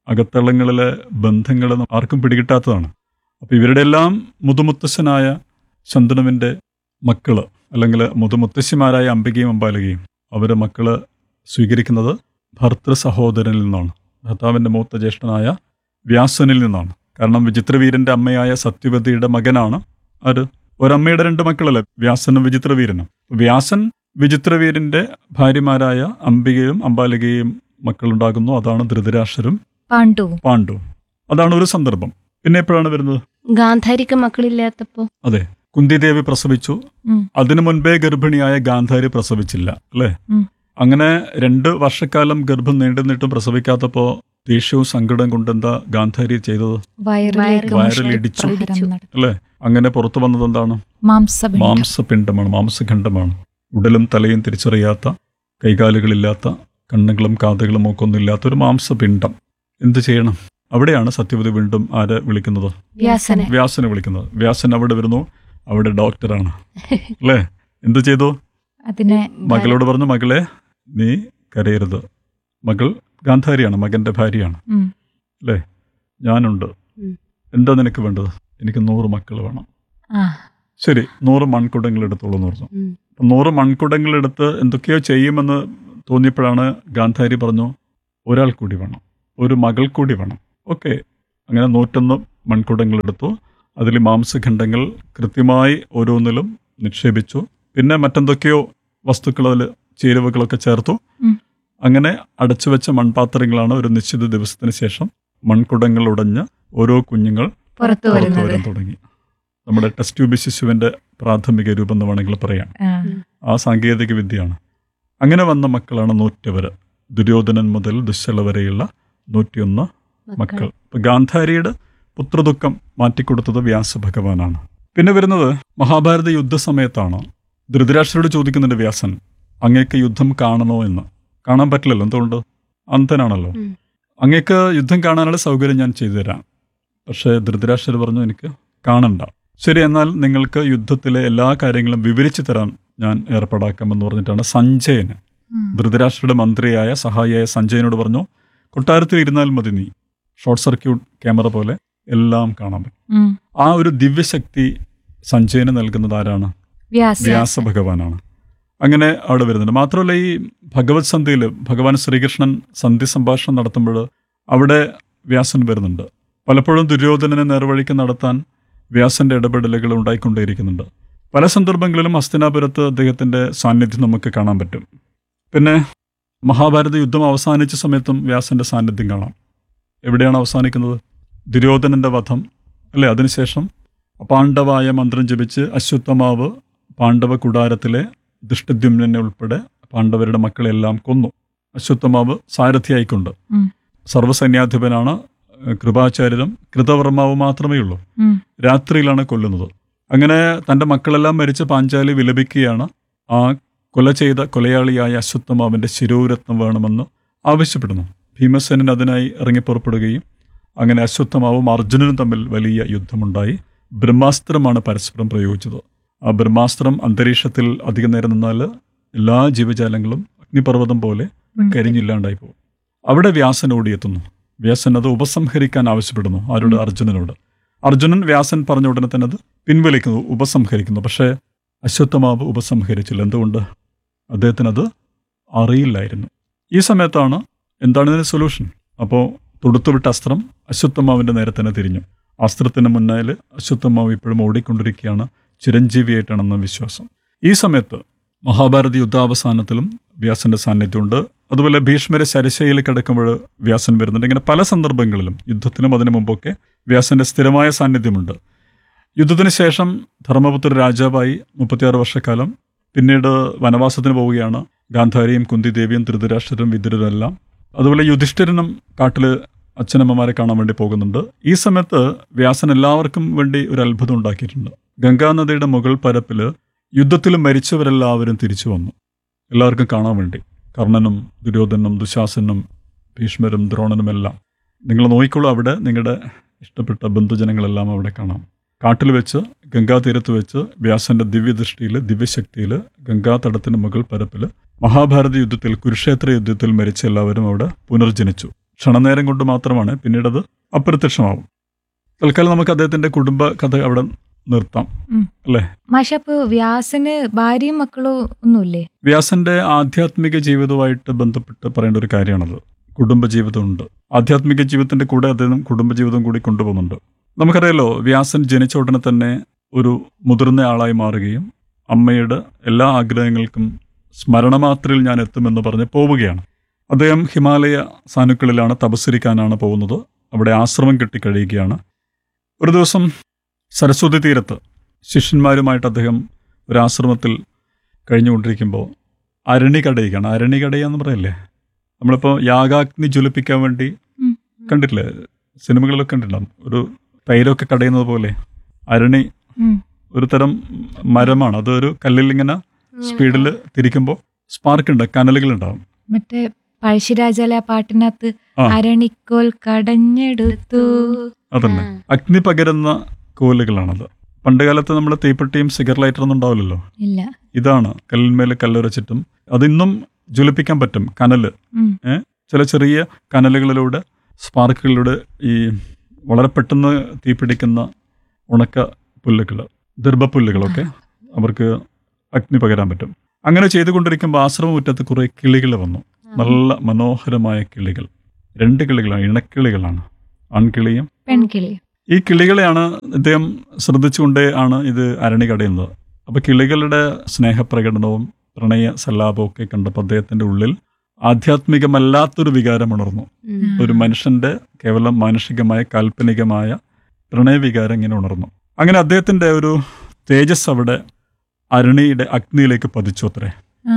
അകത്തളങ്ങളിലെ ബന്ധങ്ങൾ ആർക്കും പിടികിട്ടാത്തതാണ് അപ്പോൾ ഇവരുടെ എല്ലാം മുതുമുത്തശ്ശനായ ശന്തനുവിൻ്റെ മക്കള് അല്ലെങ്കിൽ മുതുമുത്തശ്ശിമാരായ അംബികയും അമ്പാലികയും അവരുടെ മക്കള് സ്വീകരിക്കുന്നത് ഭർത്തൃ സഹോദരനിൽ നിന്നാണ് ഭർത്താവിൻ്റെ മൂത്ത ജ്യേഷ്ഠനായ വ്യാസനിൽ നിന്നാണ് കാരണം വിചിത്രവീരന്റെ അമ്മയായ സത്യവതിയുടെ മകനാണ് ആര് ഒരമ്മയുടെ രണ്ട് മക്കളല്ലേ വ്യാസനും വിചിത്രവീരനും വ്യാസൻ വിചിത്രവീരന്റെ ഭാര്യമാരായ അംബികയും അമ്പാലികയും മക്കളുണ്ടാകുന്നു അതാണ് ധൃതരാഷ്ട്രരും പാണ്ഡു പാണ്ഡു അതാണ് ഒരു സന്ദർഭം പിന്നെ എപ്പോഴാണ് വരുന്നത് ഗാന്ധാരിക്ക് മക്കളില്ലാത്തപ്പോ അതെ കുന്തിദേവി പ്രസവിച്ചു ഉം. അതിനു മുൻപേ ഗർഭിണിയായ ഗാന്ധാരി പ്രസവിച്ചില്ല അല്ലേ ഉം. അങ്ങനെ രണ്ട് വർഷക്കാലം ഗർഭം നീണ്ടു നിന്നിട്ടും പ്രസവിക്കാത്തപ്പോ ദേഷ്യവും സങ്കടം കൊണ്ടെന്താ ഗാന്ധാരി ചെയ്തത് വയറിലേക്ക് വയറിൽ ഇടിച്ചു. പ്രഹരം നടത്തി. അല്ലേ അങ്ങനെ പുറത്തു വന്നത് എന്താണ് മാംസപിണ്ഡം മാംസപിണ്ഡമാണ് മാംസഖണ്ഡമാണ് ഉടലും തലയും തിരിച്ചറിയാത്ത കൈകാലുകളില്ലാത്ത കണ്ണുകളും കാതുകളും ഒക്കെ ഒന്നും ഇല്ലാത്ത ഒരു മാംസപിണ്ഡം എന്ത് ചെയ്യണം അവിടെയാണ് സത്യവതി വീണ്ടും ആരെ വിളിക്കുന്നത് വ്യാസനെ വ്യാസനെ വിളിക്കുന്നത് വ്യാസൻ അവിടെ വരുന്നു അവിടെ ഡോക്ടറാണ് അല്ലേ എന്ത് ചെയ്തു അതിനെ മകളോട് പറഞ്ഞു മകളെ നീ കരയരുത് മകൾ ഗാന്ധാരിയാണ് മകന്റെ ഭാര്യയാണ് ഉം. അല്ലേ ഞാനുണ്ട് ഉം. എന്താ നിനക്ക് വേണ്ടത് എനിക്ക് നൂറ് മക്കൾ വേണം ആ ശരി നൂറ് മൺകുടങ്ങൾ എടുത്തോളൂ എന്ന് പറഞ്ഞു ഉം. അപ്പം നൂറ് മൺകുടങ്ങൾ എടുത്ത് എന്തൊക്കെയോ ചെയ്യുമെന്ന് തോന്നിയപ്പോഴാണ് ഗാന്ധാരി പറഞ്ഞു ഒരാൾ കൂടി വേണം ഒരു മകൾ കൂടി വേണം ഓക്കെ അങ്ങനെ നൂറ്റൊന്ന് മൺകുടങ്ങൾ എടുത്തു അതിൽ മാംസഖണ്ഡങ്ങൾ കൃത്യമായി ഓരോന്നിലും നിക്ഷേപിച്ചു പിന്നെ മറ്റെന്തൊക്കെയോ വസ്തുക്കൾ അതിൽ ചേരുവകളൊക്കെ ചേർത്തു ഉം. അങ്ങനെ അടച്ചു വെച്ച മൺപാത്രങ്ങളാണ് ഒരു നിശ്ചിത ദിവസത്തിന് ശേഷം മൺകുടങ്ങൾ ഉടഞ്ഞ് ഓരോ കുഞ്ഞുങ്ങൾ പുറത്തു പുറത്തു വരുന്നത് വരാൻ തുടങ്ങി നമ്മുടെ ടെസ്റ്റ് ട്യൂബ് ശിശുവിന്റെ പ്രാഥമിക രൂപം എന്ന് വേണമെങ്കിൽ പറയാം ആ. ആ സാങ്കേതിക വിദ്യയാണ് അങ്ങനെ വന്ന മക്കളാണ് നൂറ്റവര് ദുര്യോധനൻ മുതൽ ദുശ്ശല വരെയുള്ള നൂറ്റിയൊന്ന് മക്കൾ ഇപ്പൊ ഗാന്ധാരിയുടെ പുത്രദുഃഖം മാറ്റിക്കൊടുത്തത് വ്യാസഭഗവാനാണ് പിന്നെ വരുന്നത് മഹാഭാരത യുദ്ധസമയത്താണ് ധൃതരാഷ്ട്രരോട് ചോദിക്കുന്നുണ്ട് വ്യാസൻ അങ്ങേക്ക് യുദ്ധം കാണണോ എന്ന് കാണാൻ പറ്റില്ലല്ലോ എന്തുകൊണ്ട് അന്ധനാണല്ലോ ഉം. അങ്ങേക്ക് യുദ്ധം കാണാനുള്ള സൗകര്യം ഞാൻ ചെയ്തു തരാം പക്ഷേ ധൃതരാഷ്ട്രർ പറഞ്ഞു എനിക്ക് കാണണ്ട ശരി എന്നാൽ നിങ്ങൾക്ക് യുദ്ധത്തിലെ എല്ലാ കാര്യങ്ങളും വിവരിച്ചു തരാൻ ഞാൻ ഏർപ്പാടാക്കാമെന്ന് പറഞ്ഞിട്ടാണ് സഞ്ജയന് ഉം. ധൃതരാഷ്ട്രയുടെ മന്ത്രിയായ സഹായിയായ സഞ്ജയനോട് പറഞ്ഞു കൊട്ടാരത്തിൽ ഇരുന്നാൽ മതി നീ ഷോർട്ട് സർക്യൂട്ട് ക്യാമറ പോലെ എല്ലാം കാണാൻ പറ്റും ഉം. ആ ഒരു ദിവ്യശക്തി സഞ്ജയന് നൽകുന്നത് ആരാണ് വ്യാസ വ്യാസഭഗവാനാണ് അങ്ങനെ അവിടെ വരുന്നുണ്ട് മാത്രമല്ല ഈ ഭഗവത് സന്ധ്യയിൽ ഭഗവാൻ ശ്രീകൃഷ്ണൻ സന്ധി സംഭാഷണം നടത്തുമ്പോൾ അവിടെ വ്യാസൻ വരുന്നുണ്ട് പലപ്പോഴും ദുര്യോധനനെ നേർവഴിക്ക് നടത്താൻ വ്യാസന്റെ ഇടപെടലുകൾ ഉണ്ടായിക്കൊണ്ടേയിരിക്കുന്നുണ്ട് പല സന്ദർഭങ്ങളിലും ഹസ്തിനാപുരത്ത് അദ്ദേഹത്തിന്റെ സാന്നിധ്യം നമുക്ക് കാണാൻ പറ്റും പിന്നെ മഹാഭാരത യുദ്ധം അവസാനിച്ച സമയത്തും വ്യാസന്റെ സാന്നിധ്യം കാണാം എവിടെയാണ് അവസാനിക്കുന്നത് ദുര്യോധനന്റെ വധം അല്ലേ അതിനുശേഷം പാണ്ഡവായ മന്ത്രം ജപിച്ച് അശ്വത്ഥമാവ് പാണ്ഡവ കുടാരത്തിലെ ദുഷ്ടദ്യുമ്നെ ഉൾപ്പെടെ പാണ്ഡവരുടെ മക്കളെല്ലാം കൊന്നു അശ്വത്ഥമാവ് സാരഥിയായിക്കൊണ്ട് ഉം. സർവ്വസൈന്യാധിപനാണ് ഏഹ്, കൃപാചാര്യരും കൃതവർമാവ് മാത്രമേ ഉള്ളൂ ഉം. രാത്രിയിലാണ് കൊല്ലുന്നത് അങ്ങനെ തൻ്റെ മക്കളെല്ലാം മരിച്ച് പാഞ്ചാലി വിലപിക്കുകയാണ് ആ കൊല ചെയ്ത കൊലയാളിയായ അശ്വത്ഥമാവിൻ്റെ ശിരോരത്നം വേണമെന്ന് ആവശ്യപ്പെടുന്നു ഭീമസേനൻ അതിനായി ഇറങ്ങിപ്പുറപ്പെടുകയും അങ്ങനെ അശ്വത്ഥമാവും അർജുനനും തമ്മിൽ വലിയ യുദ്ധമുണ്ടായി ബ്രഹ്മാസ്ത്രമാണ് പരസ്പരം പ്രയോഗിച്ചത് ആ ബ്രഹ്മാസ്ത്രം അന്തരീക്ഷത്തിൽ അധികം നേരം നിന്നാൽ എല്ലാ ജീവജാലങ്ങളും അഗ്നിപർവ്വതം പോലെ ഉം. കരിഞ്ഞില്ലാണ്ടായി പോകും അവിടെ വ്യാസൻ ഓടിയെത്തുന്നു വ്യാസൻ അത് ഉപസംഹരിക്കാൻ ആവശ്യപ്പെടുന്നു ആരോട് അർജുനനോട് അർജുനൻ വ്യാസൻ പറഞ്ഞ ഉടനെ തന്നെ അത് പിൻവലിക്കുന്നു ഉപസംഹരിക്കുന്നു പക്ഷേ അശ്വത്ഥമാവ് ഉപസംഹരിച്ചില്ല എന്തുകൊണ്ട് അദ്ദേഹത്തിന് അത് അറിയില്ലായിരുന്നു ഈ സമയത്താണ് എന്താണ് ഇതിന് സൊല്യൂഷൻ അപ്പോൾ തൊടുത്തുവിട്ട അസ്ത്രം അശ്വത്ഥമാവിൻ്റെ നേരെ തന്നെ തിരിഞ്ഞു അസ്ത്രത്തിന് മുന്നിൽ അശ്വത്ഥമാവ് ഇപ്പോഴും ഓടിക്കൊണ്ടിരിക്കുകയാണ് ചിരഞ്ജീവിയായിട്ടാണെന്ന വിശ്വാസം ഈ സമയത്ത് മഹാഭാരത യുദ്ധാവസാനത്തിലും വ്യാസന്റെ സാന്നിധ്യമുണ്ട് അതുപോലെ ഭീഷ്മരെ ശരശയിൽ കിടക്കുമ്പോൾ വ്യാസൻ വരുന്നുണ്ട് ഇങ്ങനെ പല സന്ദർഭങ്ങളിലും യുദ്ധത്തിനും അതിനു മുമ്പൊക്കെ വ്യാസന്റെ സ്ഥിരമായ സാന്നിധ്യമുണ്ട് യുദ്ധത്തിന് ശേഷം ധർമ്മപുത്ര രാജാവായി മുപ്പത്തിയാറ് വർഷക്കാലം പിന്നീട് വനവാസത്തിന് പോവുകയാണ് ഗാന്ധാരിയും കുന്തിദേവിയും ധൃതരാഷ്ട്രരും വിതുരരും എല്ലാം അതുപോലെ യുധിഷ്ഠിരനും കാട്ടിൽ അച്ഛനമ്മമാരെ കാണാൻ വേണ്ടി പോകുന്നുണ്ട് ഈ സമയത്ത് വ്യാസൻ എല്ലാവർക്കും വേണ്ടി ഒരു അത്ഭുതം ഉണ്ടാക്കിയിട്ടുണ്ട് ഗംഗാനദിയുടെ മുകൾ പരപ്പിൽ യുദ്ധത്തിൽ മരിച്ചവരെല്ലാവരും തിരിച്ചു വന്നു എല്ലാവർക്കും കാണാൻ വേണ്ടി കർണനും ദുര്യോധനും ദുശാസനും ഭീഷ്മരും ദ്രോണനും എല്ലാം നിങ്ങൾ നോക്കിക്കോളൂ അവിടെ നിങ്ങളുടെ ഇഷ്ടപ്പെട്ട ബന്ധുജനങ്ങളെല്ലാം അവിടെ കാണാം കാട്ടിൽ വെച്ച് ഗംഗാതീരത്ത് വെച്ച് വ്യാസന്റെ ദിവ്യദൃഷ്ടിയിൽ ദിവ്യശക്തിയിൽ ഗംഗാതടത്തിന് മുകൾ പരപ്പിൽ മഹാഭാരത യുദ്ധത്തിൽ കുരുക്ഷേത്ര യുദ്ധത്തിൽ മരിച്ച എല്ലാവരും അവിടെ പുനർജനിച്ചു ക്ഷണനേരം കൊണ്ട് മാത്രമാണ് പിന്നീട് അത് അപ്രത്യക്ഷമാവും തൽക്കാലം നമുക്ക് അദ്ദേഹത്തിന്റെ കുടുംബ കഥ അവിടെ നിർത്താം മാഷ അപ്പൊ വ്യാസന് ഭാര്യയും മക്കളോ ഒന്നുമില്ലേ വ്യാസന്റെ ആധ്യാത്മിക ജീവിതവുമായിട്ട് ബന്ധപ്പെട്ട് പറയേണ്ട ഒരു കാര്യമാണത് കുടുംബജീവിതമുണ്ട് ആധ്യാത്മിക ജീവിതത്തിന്റെ കൂടെ അദ്ദേഹം കുടുംബജീവിതം കൂടി കൊണ്ടുപോകുന്നുണ്ട് നമുക്കറിയാലോ വ്യാസൻ ജനിച്ച ഉടനെ തന്നെ ഒരു മുതിർന്ന ആളായി മാറുകയും അമ്മയുടെ എല്ലാ ആഗ്രഹങ്ങൾക്കും സ്മരണമാത്രയിൽ ഞാൻ എത്തുമെന്ന് പറഞ്ഞ് പോവുകയാണ് അദ്ദേഹം ഹിമാലയ സാനുക്കളിലാണ് തപസ്സരിക്കാനാണ് പോകുന്നത് അവിടെ ആശ്രമം കെട്ടിക്കഴിയുകയാണ് ഒരു ദിവസം സരസ്വതി തീരത്ത് ശിഷ്യന്മാരുമായിട്ട് അദ്ദേഹം ഒരു ആശ്രമത്തിൽ കഴിഞ്ഞുകൊണ്ടിരിക്കുമ്പോൾ അരണി കടയുകയാണ് അരണി കടയാന്ന് പറയല്ലേ നമ്മളിപ്പോൾ യാഗാഗ്നി ജ്വലിപ്പിക്കാൻ വേണ്ടി ഉം. കണ്ടിട്ടില്ലേ സിനിമകളിലൊക്കെ കണ്ടിട്ടുണ്ടാവും ഒരു തൈരൊക്കെ കടയുന്നത് പോലെ അരണി ഉം. ഒരു തരം മരമാണ് അതൊരു കല്ലിൽ ഇങ്ങനെ സ്പീഡിൽ തിരിക്കുമ്പോൾ സ്പാർക്ക് ഉണ്ട് കനലുകൾ ഉണ്ടാവും മറ്റേ പഴശ്ശിരാജാലെ ആ പാട്ടിനകത്ത് ആ. അരണിക്കോൽ കടഞ്ഞെടുത്തു അതന്നെ അഗ്നി പകരുന്ന കോലുകളാണത് പണ്ട് കാലത്ത് നമ്മൾ തീപ്പെട്ടിയും സിഗർ ലൈറ്ററൊന്നും ഉണ്ടാവില്ലല്ലോ ഇല്ല ഇതാണ് കല്ലിന്മേൽ കല്ലുരച്ചിട്ടും അതിന്നും ജ്വലിപ്പിക്കാൻ പറ്റും കനല് ഉം. ചില ചെറിയ കനലുകളിലൂടെ സ്പാർക്കുകളിലൂടെ ഈ വളരെ പെട്ടെന്ന് തീപിടിക്കുന്ന ഉണക്ക പുല്ലുകൾ ദർഭപ്പുല്ലുകളൊക്കെ അവർക്ക് അഗ്നി പകരാൻ പറ്റും അങ്ങനെ ചെയ്തുകൊണ്ടിരിക്കുമ്പോൾ ആശ്രമമുറ്റത്ത് കുറേ കിളികൾ വന്നു നല്ല മനോഹരമായ കിളികൾ രണ്ട് കിളികളാണ് ഇണക്കിളികളാണ് ആൺകിളിയും പെൺകിളി ഈ കിളികളെയാണ് ഇദ്ദേഹം ശ്രദ്ധിച്ചുകൊണ്ടേ ആണ് ഇത് അരണി കടയുന്നത് അപ്പൊ കിളികളുടെ സ്നേഹപ്രകടനവും പ്രണയ സല്ലാപവും ഒക്കെ കണ്ടപ്പോൾ അദ്ദേഹത്തിന്റെ ഉള്ളിൽ ആധ്യാത്മികമല്ലാത്തൊരു വികാരം ഉണർന്നു ഒരു മനുഷ്യന്റെ കേവലം മാനുഷികമായ കാൽപ്പനികമായ പ്രണയവികാരം ഇങ്ങനെ ഉണർന്നു അങ്ങനെ അദ്ദേഹത്തിന്റെ ഒരു തേജസ് അവിടെ അരണിയുടെ അഗ്നിയിലേക്ക് പതിച്ചു അത്രേ ആ.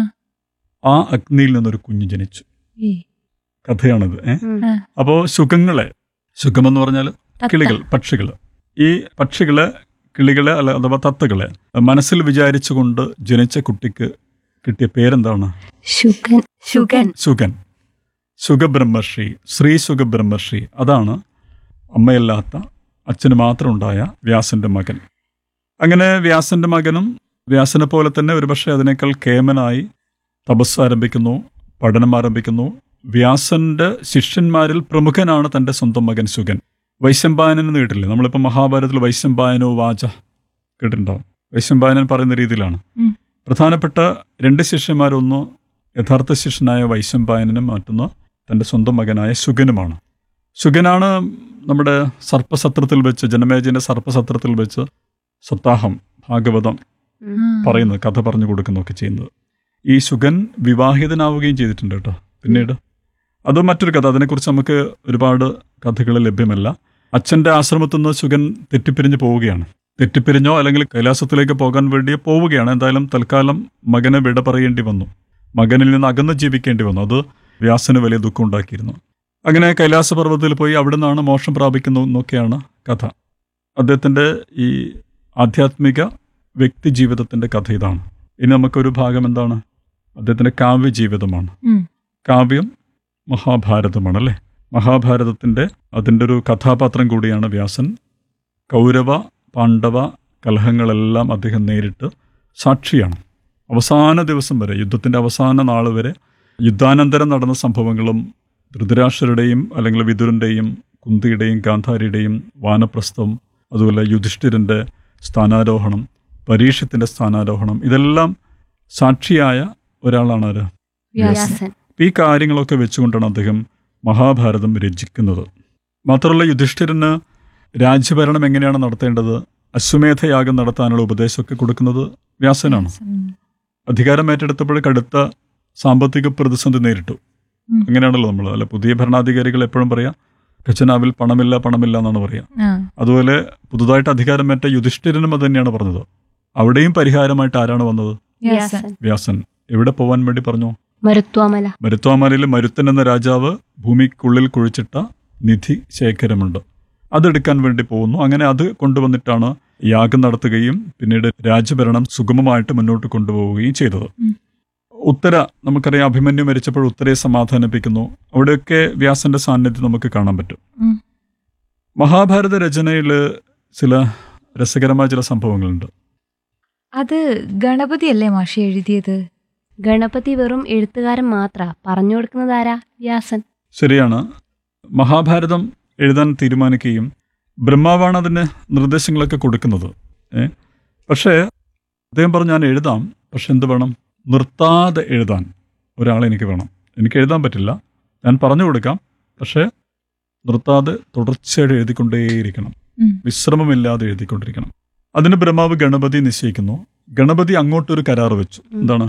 ആ അഗ്നിയിൽ നിന്നൊരു കുഞ്ഞ് ജനിച്ചു ഈ കഥയാണിത് ഏ ആ. അപ്പോ സുഖങ്ങളെ സുഖമെന്ന് പറഞ്ഞാൽ തത്ത. കിളികൾ പക്ഷികൾ ഈ പക്ഷികളെ കിളികളെ അല്ല അഥവാ തത്തകളെ മനസ്സിൽ വിചാരിച്ചുകൊണ്ട് ജനിച്ച കുട്ടിക്ക് കിട്ടിയ പേരെന്താണ് ശുഗൻ ശുഗൻ സുഗൻ സുഖബ്രഹ്മർഷി ശ്രീ സുഖബ്രഹ്മർഷി അതാണ് അമ്മയല്ലാത്ത അച്ഛന് മാത്രം ഉണ്ടായ വ്യാസന്റെ മകൻ അങ്ങനെ വ്യാസന്റെ മകനും വ്യാസനെ പോലെ തന്നെ ഒരുപക്ഷെ അതിനേക്കാൾ കേമനായി തപസ് ആരംഭിക്കുന്നു പഠനം ആരംഭിക്കുന്നു വ്യാസന്റെ ശിഷ്യന്മാരിൽ പ്രമുഖനാണ് തന്റെ സ്വന്തം മകൻ സുഗൻ വൈശമ്പായനൻ കേട്ടില്ലേ നമ്മളിപ്പോൾ മഹാഭാരതത്തിൽ വൈശമ്പായനോ വാച കേട്ടിട്ടുണ്ടാവും വൈശമ്പായനൻ പറയുന്ന രീതിയിലാണ് ഉം. പ്രധാനപ്പെട്ട രണ്ട് ശിഷ്യന്മാരൊന്ന് യഥാർത്ഥ ശിഷ്യനായ വൈശമ്പായനനും മറ്റൊന്ന് തൻ്റെ സ്വന്തം മകനായ സുഗനുമാണ് സുഗനാണ് നമ്മുടെ സർപ്പസത്രത്തിൽ വെച്ച് ജനമേജന്റെ സർപ്പസത്രത്തിൽ വെച്ച് സപ്താഹം ഭാഗവതം പറയുന്നത് കഥ പറഞ്ഞു കൊടുക്കുന്നതൊക്കെ ചെയ്യുന്നത് ഈ സുഗൻ വിവാഹിതനാവുകയും ചെയ്തിട്ടുണ്ട് കേട്ടോ പിന്നീട് അത് മറ്റൊരു കഥ അതിനെക്കുറിച്ച് നമുക്ക് ഒരുപാട് കഥകൾ ലഭ്യമല്ല അച്ഛൻ്റെ ആശ്രമത്തിൽ നിന്ന് സുഗൻ തെറ്റിപ്പിരിഞ്ഞ് പോവുകയാണ് തെറ്റിപ്പിരിഞ്ഞോ അല്ലെങ്കിൽ കൈലാസത്തിലേക്ക് പോകാൻ വേണ്ടി പോവുകയാണ് എന്തായാലും തൽക്കാലം മകനെ വിട പറയേണ്ടി വന്നു മകനിൽ നിന്ന് അകന്ന് ജീവിക്കേണ്ടി വന്നു അത് വ്യാസന് വലിയ ദുഃഖം ഉണ്ടാക്കിയിരുന്നു അങ്ങനെ കൈലാസപർവ്വതത്തിൽ പോയി അവിടെ നിന്നാണ് മോക്ഷം പ്രാപിക്കുന്നു എന്നൊക്കെയാണ് കഥ അദ്ദേഹത്തിൻ്റെ ഈ ആധ്യാത്മിക വ്യക്തി ജീവിതത്തിൻ്റെ കഥ ഇതാണ് ഇനി നമുക്കൊരു ഭാഗം എന്താണ് അദ്ദേഹത്തിൻ്റെ കാവ്യ ജീവിതമാണ് ഉം. കാവ്യം മഹാഭാരതമാണ് അല്ലേ മഹാഭാരതത്തിൻ്റെ അതിൻ്റെ ഒരു കഥാപാത്രം കൂടിയാണ് വ്യാസൻ കൗരവ പാണ്ഡവ കലഹങ്ങളെല്ലാം അദ്ദേഹം നേരിട്ട് സാക്ഷിയാണ് അവസാന ദിവസം വരെ യുദ്ധത്തിൻ്റെ അവസാന നാൾ വരെ യുദ്ധാനന്തരം നടന്ന സംഭവങ്ങളും ധൃതരാഷ്ട്രരുടെയും അല്ലെങ്കിൽ വിതുരൻ്റെയും കുന്തിയുടെയും ഗാന്ധാരിയുടെയും വാനപ്രസ്ഥം അതുപോലെ യുധിഷ്ഠിരൻ്റെ സ്ഥാനാരോഹണം പരീക്ഷത്തിൻ്റെ സ്ഥാനാരോഹണം ഇതെല്ലാം സാക്ഷിയായ ഒരാളാണ് ആര് വ്യാസൻ വ്യാസൻ അപ്പൊ ഈ കാര്യങ്ങളൊക്കെ വെച്ചുകൊണ്ടാണ് അദ്ദേഹം മഹാഭാരതം രചിക്കുന്നത് മാത്രമല്ല യുധിഷ്ഠിരന് രാജ്യഭരണം എങ്ങനെയാണ് നടത്തേണ്ടത് അശ്വമേധയാഗം നടത്താനുള്ള ഉപദേശമൊക്കെ കൊടുക്കുന്നത് വ്യാസനാണ് ഉം. അധികാരം ഏറ്റെടുത്തപ്പോൾ കടുത്ത സാമ്പത്തിക പ്രതിസന്ധി നേരിട്ടു ഉം. അങ്ങനെയാണല്ലോ നമ്മൾ അല്ല പുതിയ ഭരണാധികാരികൾ എപ്പോഴും പറയാം ഖജനാവിൽ പണമില്ല പണമില്ല എന്നാണ് പറയാ ആ അതുപോലെ പുതുതായിട്ട് അധികാരമേറ്റ യുധിഷ്ഠിരനും അത് തന്നെയാണ് പറഞ്ഞത് അവിടെയും പരിഹാരമായിട്ട് ആരാണ് വന്നത് വ്യാസൻ വ്യാസൻ വ്യാസൻ എവിടെ പോവാൻ വേണ്ടി പറഞ്ഞു മരുത്വാമല മരുത്വാമലയിൽ മരുത്തൻ എന്ന രാജാവ് ഭൂമിക്കുള്ളിൽ കുഴിച്ചിട്ട നിധി ശേഖരമുണ്ട് അതെടുക്കാൻ വേണ്ടി പോകുന്നു അങ്ങനെ അത് കൊണ്ടുവന്നിട്ടാണ് യാഗം നടത്തുകയും പിന്നീട് രാജ്യഭരണം സുഗമമായിട്ട് മുന്നോട്ട് കൊണ്ടുപോവുകയും ചെയ്തത് ഉം. ഉത്തര നമുക്കറിയാം അഭിമന്യു മരിച്ചപ്പോൾ ഉത്തരയെ സമാധാനിപ്പിക്കുന്നു അവിടെയൊക്കെ വ്യാസന്റെ സാന്നിധ്യം നമുക്ക് കാണാൻ പറ്റും ഉം. മഹാഭാരത രചനയിൽ ചില രസകരമായ ചില സംഭവങ്ങളുണ്ട് അത് ഗണപതി അല്ലേ മാഷി എഴുതിയത് ഗണപതി വെറും എഴുത്തുകാരൻ മാത്ര പറഞ്ഞു കൊടുക്കുന്നത് ആരാ വ്യാസൻ ശരിയാണ് മഹാഭാരതം എഴുതാൻ തീരുമാനിക്കുകയും ബ്രഹ്മാവാണ് അതിന് നിർദ്ദേശങ്ങളൊക്കെ കൊടുക്കുന്നത് ഏ പക്ഷേ അദ്ദേഹം പറഞ്ഞു ഞാൻ എഴുതാം പക്ഷെ എന്ത് വേണം നിർത്താതെ എഴുതാൻ ഒരാളെ എനിക്ക് വേണം എനിക്ക് എഴുതാൻ പറ്റില്ല ഞാൻ പറഞ്ഞു കൊടുക്കാം പക്ഷേ നിർത്താതെ തുടർച്ചയായിട്ട് എഴുതിക്കൊണ്ടേയിരിക്കണം ഉം. വിശ്രമമില്ലാതെ എഴുതിക്കൊണ്ടിരിക്കണം അതിന് ബ്രഹ്മാവ് ഗണപതി നിശ്ചയിക്കുന്നു ഗണപതി അങ്ങോട്ടൊരു കരാർ വെച്ചു ഉം. എന്താണ്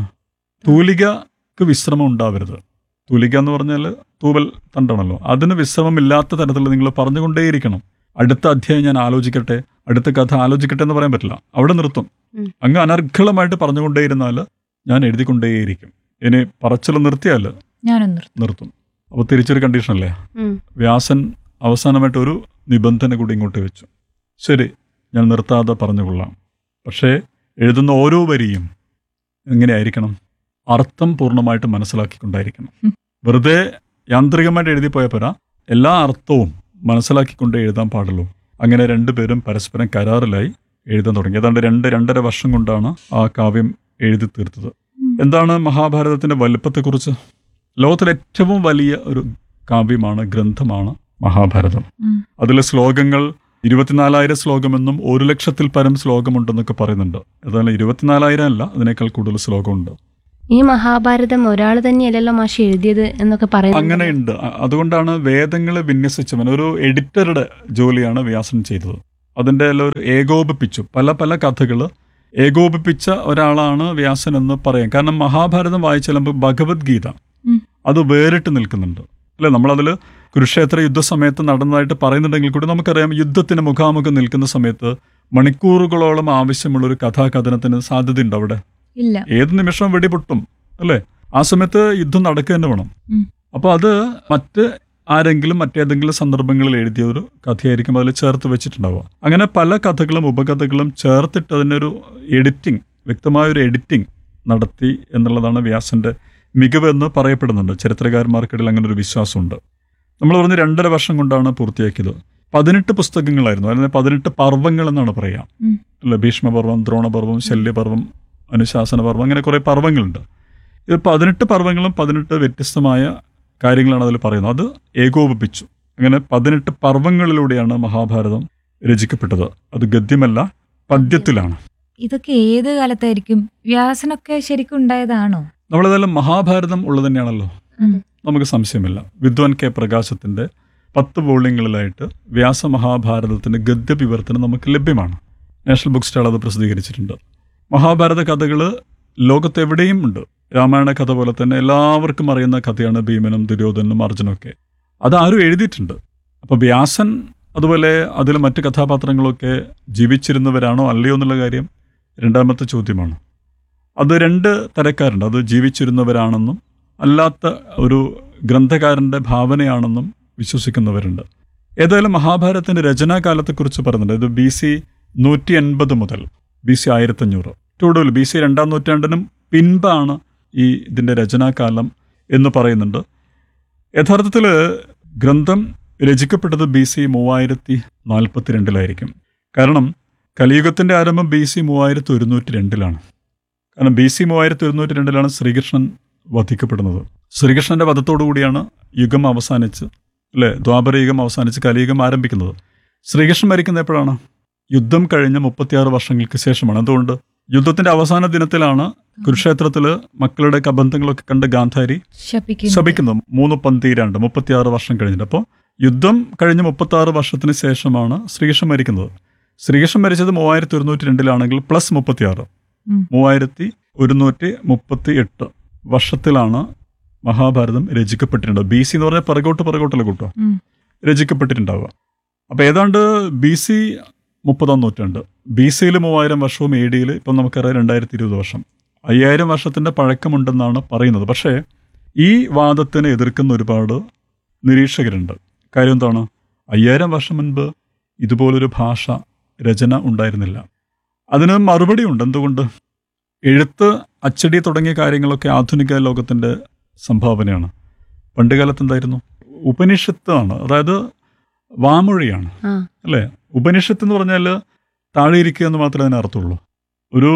തൂലികക്ക് വിശ്രമം ഉണ്ടാവരുത് തൂലിക എന്ന് പറഞ്ഞാൽ തൂവൽ തണ്ടാണല്ലോ അതിന് വിശ്രമമില്ലാത്ത തരത്തിൽ നിങ്ങൾ പറഞ്ഞുകൊണ്ടേയിരിക്കണം അടുത്ത അധ്യായം ഞാൻ ആലോചിക്കട്ടെ അടുത്ത കഥ ആലോചിക്കട്ടെ എന്ന് പറയാൻ പറ്റില്ല അവിടെ നിർത്തും ഉം. അങ്ങ് അനർഘളമായിട്ട് പറഞ്ഞുകൊണ്ടേയിരുന്നാൽ ഞാൻ എഴുതിക്കൊണ്ടേയിരിക്കും ഇനി പറച്ചിൽ നിർത്തിയാൽ ഞാനൊന്ന് നിർത്തും അപ്പോൾ തിരിച്ചൊരു കണ്ടീഷനല്ലേ ഉം. വ്യാസൻ അവസാനമായിട്ട് ഒരു നിബന്ധന കൂടി ഇങ്ങോട്ട് വെച്ചു ശരി ഞാൻ നിർത്താതെ പറഞ്ഞുകൊള്ളാം പക്ഷേ എഴുതുന്ന ഓരോ വരിയും എങ്ങനെയായിരിക്കണം അർത്ഥം പൂർണ്ണമായിട്ട് മനസ്സിലാക്കിക്കൊണ്ടായിരിക്കണം ഉം. വെറുതെ യാന്ത്രികമായിട്ട് എഴുതി പോയ പോരാ എല്ലാ അർത്ഥവും മനസ്സിലാക്കിക്കൊണ്ട് എഴുതാൻ പാടുള്ളൂ അങ്ങനെ രണ്ടുപേരും പരസ്പരം കരാറിലായി എഴുതാൻ തുടങ്ങി ഏതാണ്ട് രണ്ട് രണ്ടര വർഷം കൊണ്ടാണ് ആ കാവ്യം എഴുതി തീർത്തത് ഉം. എന്താണ് മഹാഭാരതത്തിന്റെ വലുപ്പത്തെക്കുറിച്ച് ലോകത്തിലെ ഏറ്റവും വലിയ ഒരു കാവ്യമാണ് ഗ്രന്ഥമാണ് മഹാഭാരതം ഉം. അതിലെ ശ്ലോകങ്ങൾ ഇരുപത്തിനാലായിരം ശ്ലോകമെന്നും ഒരു ലക്ഷത്തിൽ പരം ശ്ലോകമുണ്ടെന്നൊക്കെ പറയുന്നുണ്ട് അതായത് ഇരുപത്തിനാലായിരം അല്ല അതിനേക്കാൾ കൂടുതൽ ശ്ലോകമുണ്ട് ഈ മഹാഭാരതം ഒരാൾ തന്നെയല്ലല്ലോ മാഷി എഴുതിയത് എന്നൊക്കെ പറയുന്നത് അങ്ങനെയുണ്ട് അ- അതുകൊണ്ടാണ് വേദങ്ങളെ വിന്യസിച്ചവൻ ഒരു എഡിറ്ററുടെ ജോലിയാണ് വ്യാസൻ ചെയ്തത് അതിൻ്റെ എല്ലാം ഒരു ഏകോപിപ്പിച്ചു പല പല കഥകൾ ഏകോപിപ്പിച്ച ഒരാളാണ് വ്യാസൻ എന്ന് പറയാം കാരണം മഹാഭാരതം വായിച്ചാൽ ഭഗവത്ഗീത ഉം. അത് വേറിട്ട് നിൽക്കുന്നുണ്ട് അല്ലെ നമ്മളതിൽ കുരുക്ഷേത്ര യുദ്ധസമയത്ത് നടന്നതായിട്ട് പറയുന്നുണ്ടെങ്കിൽ കൂടി നമുക്കറിയാം യുദ്ധത്തിന് മുഖാമുഖം നിൽക്കുന്ന സമയത്ത് മണിക്കൂറുകളോളം ആവശ്യമുള്ള ഒരു കഥാകഥനത്തിന് സാധ്യതയുണ്ട് അവിടെ ഇല്ല ഏത് നിമിഷവും വെടിപൊട്ടും അല്ലേ ആ സമയത്ത് യുദ്ധം നടക്കുക തന്നെ വേണം ഉം. അപ്പോൾ അത് മറ്റ് ആരെങ്കിലും മറ്റേതെങ്കിലും സന്ദർഭങ്ങളിൽ എഴുതിയ ഒരു കഥയായിരിക്കും അതിൽ ചേർത്ത് വെച്ചിട്ടുണ്ടാവുക അങ്ങനെ പല കഥകളും ഉപകഥകളും ചേർത്തിട്ട് അതിനൊരു എഡിറ്റിംഗ് വ്യക്തമായ ഒരു എഡിറ്റിംഗ് നടത്തി എന്നുള്ളതാണ് വ്യാസന്റെ മികവ് എന്ന് പറയപ്പെടുന്നുണ്ട് ചരിത്രകാരന്മാർക്കിടയിൽ അങ്ങനെ ഒരു വിശ്വാസമുണ്ട് നമ്മൾ പറഞ്ഞ് രണ്ടര വർഷം കൊണ്ടാണ് പൂർത്തിയാക്കിയത് പതിനെട്ട് പുസ്തകങ്ങളായിരുന്നു അല്ലെങ്കിൽ പതിനെട്ട് പർവ്വങ്ങൾ എന്നാണ് പറയുക ഉം. അല്ല ഭീഷ്മപർവം ദ്രോണപർവം ശല്യപർവം അനുശാസന പർവം അങ്ങനെ കുറേ പർവ്വങ്ങളുണ്ട് ഇത് പതിനെട്ട് പർവ്വങ്ങളും പതിനെട്ട് വ്യത്യസ്തമായ കാര്യങ്ങളാണ് അതിൽ പറയുന്നത് അത് ഏകോപിപ്പിച്ചു അങ്ങനെ പതിനെട്ട് പർവ്വങ്ങളിലൂടെയാണ് മഹാഭാരതം രചിക്കപ്പെട്ടത് അത് ഗദ്യമല്ല പദ്യത്തിലാണ് ഇതൊക്കെ ഏത് കാലത്തായിരിക്കും വ്യാസനൊക്കെ ശരിക്കും ഉണ്ടായതാണോ നമ്മളേതായാലും മഹാഭാരതം ഉള്ളത് തന്നെയാണല്ലോ ഉം. നമുക്ക് സംശയമില്ല വിദ്വാൻ കെ പ്രകാശത്തിന്റെ പത്ത് വോള്യങ്ങളിലായിട്ട് വ്യാസമഹാഭാരതത്തിന്റെ ഗദ്യ വിവർത്തനം നമുക്ക് ലഭ്യമാണ് നാഷണൽ ബുക്ക് സ്റ്റാൾ അത് പ്രസിദ്ധീകരിച്ചിട്ടുണ്ട് മഹാഭാരത കഥകൾ ലോകത്തെവിടെയും ഉണ്ട് രാമായണ കഥ പോലെ തന്നെ എല്ലാവർക്കും അറിയുന്ന കഥയാണ് ഭീമനും ദുര്യോധനും അർജുനൊക്കെ അതാരും എഴുതിയിട്ടുണ്ട് അപ്പോൾ വ്യാസൻ അതുപോലെ അതിൽ മറ്റ് കഥാപാത്രങ്ങളൊക്കെ ജീവിച്ചിരുന്നവരാണോ അല്ലയോ എന്നുള്ള കാര്യം രണ്ടാമത്തെ ചോദ്യമാണ് അത് രണ്ട് തരക്കാരുണ്ട് അത് ജീവിച്ചിരുന്നവരാണെന്നും അല്ലാത്ത ഒരു ഗ്രന്ഥകാരൻ്റെ ഭാവനയാണെന്നും വിശ്വസിക്കുന്നവരുണ്ട് ഏതായാലും മഹാഭാരതത്തിന്റെ രചനാകാലത്തെക്കുറിച്ച് പറയുന്നുണ്ട് ഇത് ബി സി നൂറ്റി എൺപത് മുതൽ ബി സി ആയിരത്തഞ്ഞൂറ് ടൂടുവിൽ ബി സി രണ്ടാം നൂറ്റാണ്ടിനും പിൻപാണ് ഈ ഇതിൻ്റെ രചനാകാലം എന്ന് പറയുന്നുണ്ട് യഥാർത്ഥത്തിൽ ഗ്രന്ഥം രചിക്കപ്പെട്ടത് ബി സി മൂവായിരത്തി നാൽപ്പത്തി രണ്ടിലായിരിക്കും കാരണം കലിയുഗത്തിൻ്റെ ആരംഭം ബി സി മൂവായിരത്തി ഒരുന്നൂറ്റി രണ്ടിലാണ് കാരണം ബി സി മൂവായിരത്തി ഒരുന്നൂറ്റി രണ്ടിലാണ് ശ്രീകൃഷ്ണൻ വധിക്കപ്പെടുന്നത് ശ്രീകൃഷ്ണന്റെ വധത്തോടു കൂടിയാണ് യുഗം അവസാനിച്ച് അല്ലേ ദ്വാപര യുഗം അവസാനിച്ച് കലിയുഗം ആരംഭിക്കുന്നത് ശ്രീകൃഷ്ണൻ മരിക്കുന്ന എപ്പോഴാണ് യുദ്ധം കഴിഞ്ഞ മുപ്പത്തിയാറ് വർഷങ്ങൾക്ക് ശേഷമാണ് എന്തുകൊണ്ട് യുദ്ധത്തിന്റെ അവസാന ദിനത്തിലാണ് കുരുക്ഷേത്രത്തില് മക്കളുടെ കബന്ധങ്ങളൊക്കെ കണ്ട് ഗാന്ധാരി ശപിക്കുന്നു ശപിക്കുന്നത് മൂന്ന് പന്തീരാണ്ട് മുപ്പത്തിയാറ് വർഷം കഴിഞ്ഞിട്ട് അപ്പോൾ യുദ്ധം കഴിഞ്ഞ് മുപ്പത്തി ആറ് വർഷത്തിന് ശേഷമാണ് ശ്രീകൃഷ്ണൻ മരിക്കുന്നത് ശ്രീകൃഷ്ണൻ മരിച്ചത് മൂവായിരത്തി ഒരുന്നൂറ്റി രണ്ടിലാണെങ്കിൽ പ്ലസ് മുപ്പത്തിയാറ് ഉം. മൂവായിരത്തി ഒരുന്നൂറ്റി മുപ്പത്തി എട്ട് വർഷത്തിലാണ് മഹാഭാരതം രചിക്കപ്പെട്ടിട്ടുണ്ട് ബി സി എന്ന് പറഞ്ഞാൽ പിറകോട്ട് പിറകോട്ടല്ല കൂട്ടുക ഉം. രചിക്കപ്പെട്ടിട്ടുണ്ടാവുക അപ്പോൾ ഏതാണ്ട് ബി സി മുപ്പതാം നൂറ്റാണ്ട് ബി സിയിൽ മൂവായിരം വർഷവും എ ഡിയിൽ ഇപ്പം നമുക്കറിയാം രണ്ടായിരത്തി ഇരുപത് വർഷം അയ്യായിരം വർഷത്തിൻ്റെ പഴക്കമുണ്ടെന്നാണ് പറയുന്നത് പക്ഷേ ഈ വാദത്തിനെ എതിർക്കുന്ന ഒരുപാട് നിരീക്ഷകരുണ്ട് കാര്യം എന്താണ് അയ്യായിരം വർഷം മുൻപ് ഇതുപോലൊരു ഭാഷ രചന ഉണ്ടായിരുന്നില്ല അതിന് മറുപടിയുണ്ട് എന്തുകൊണ്ട് എഴുത്ത് അച്ചടി തുടങ്ങിയ കാര്യങ്ങളൊക്കെ ആധുനിക ലോകത്തിൻ്റെ സംഭാവനയാണ് പണ്ട് കാലത്ത് എന്തായിരുന്നു ഉപനിഷത്താണ് അതായത് വാമൊഴിയാണ് ആ അല്ലേ ഉപനിഷത്ത് എന്ന് പറഞ്ഞാൽ താഴെ ഇരിക്കുക എന്ന് മാത്രമേ അതിന് അർത്ഥമുള്ളൂ ഒരു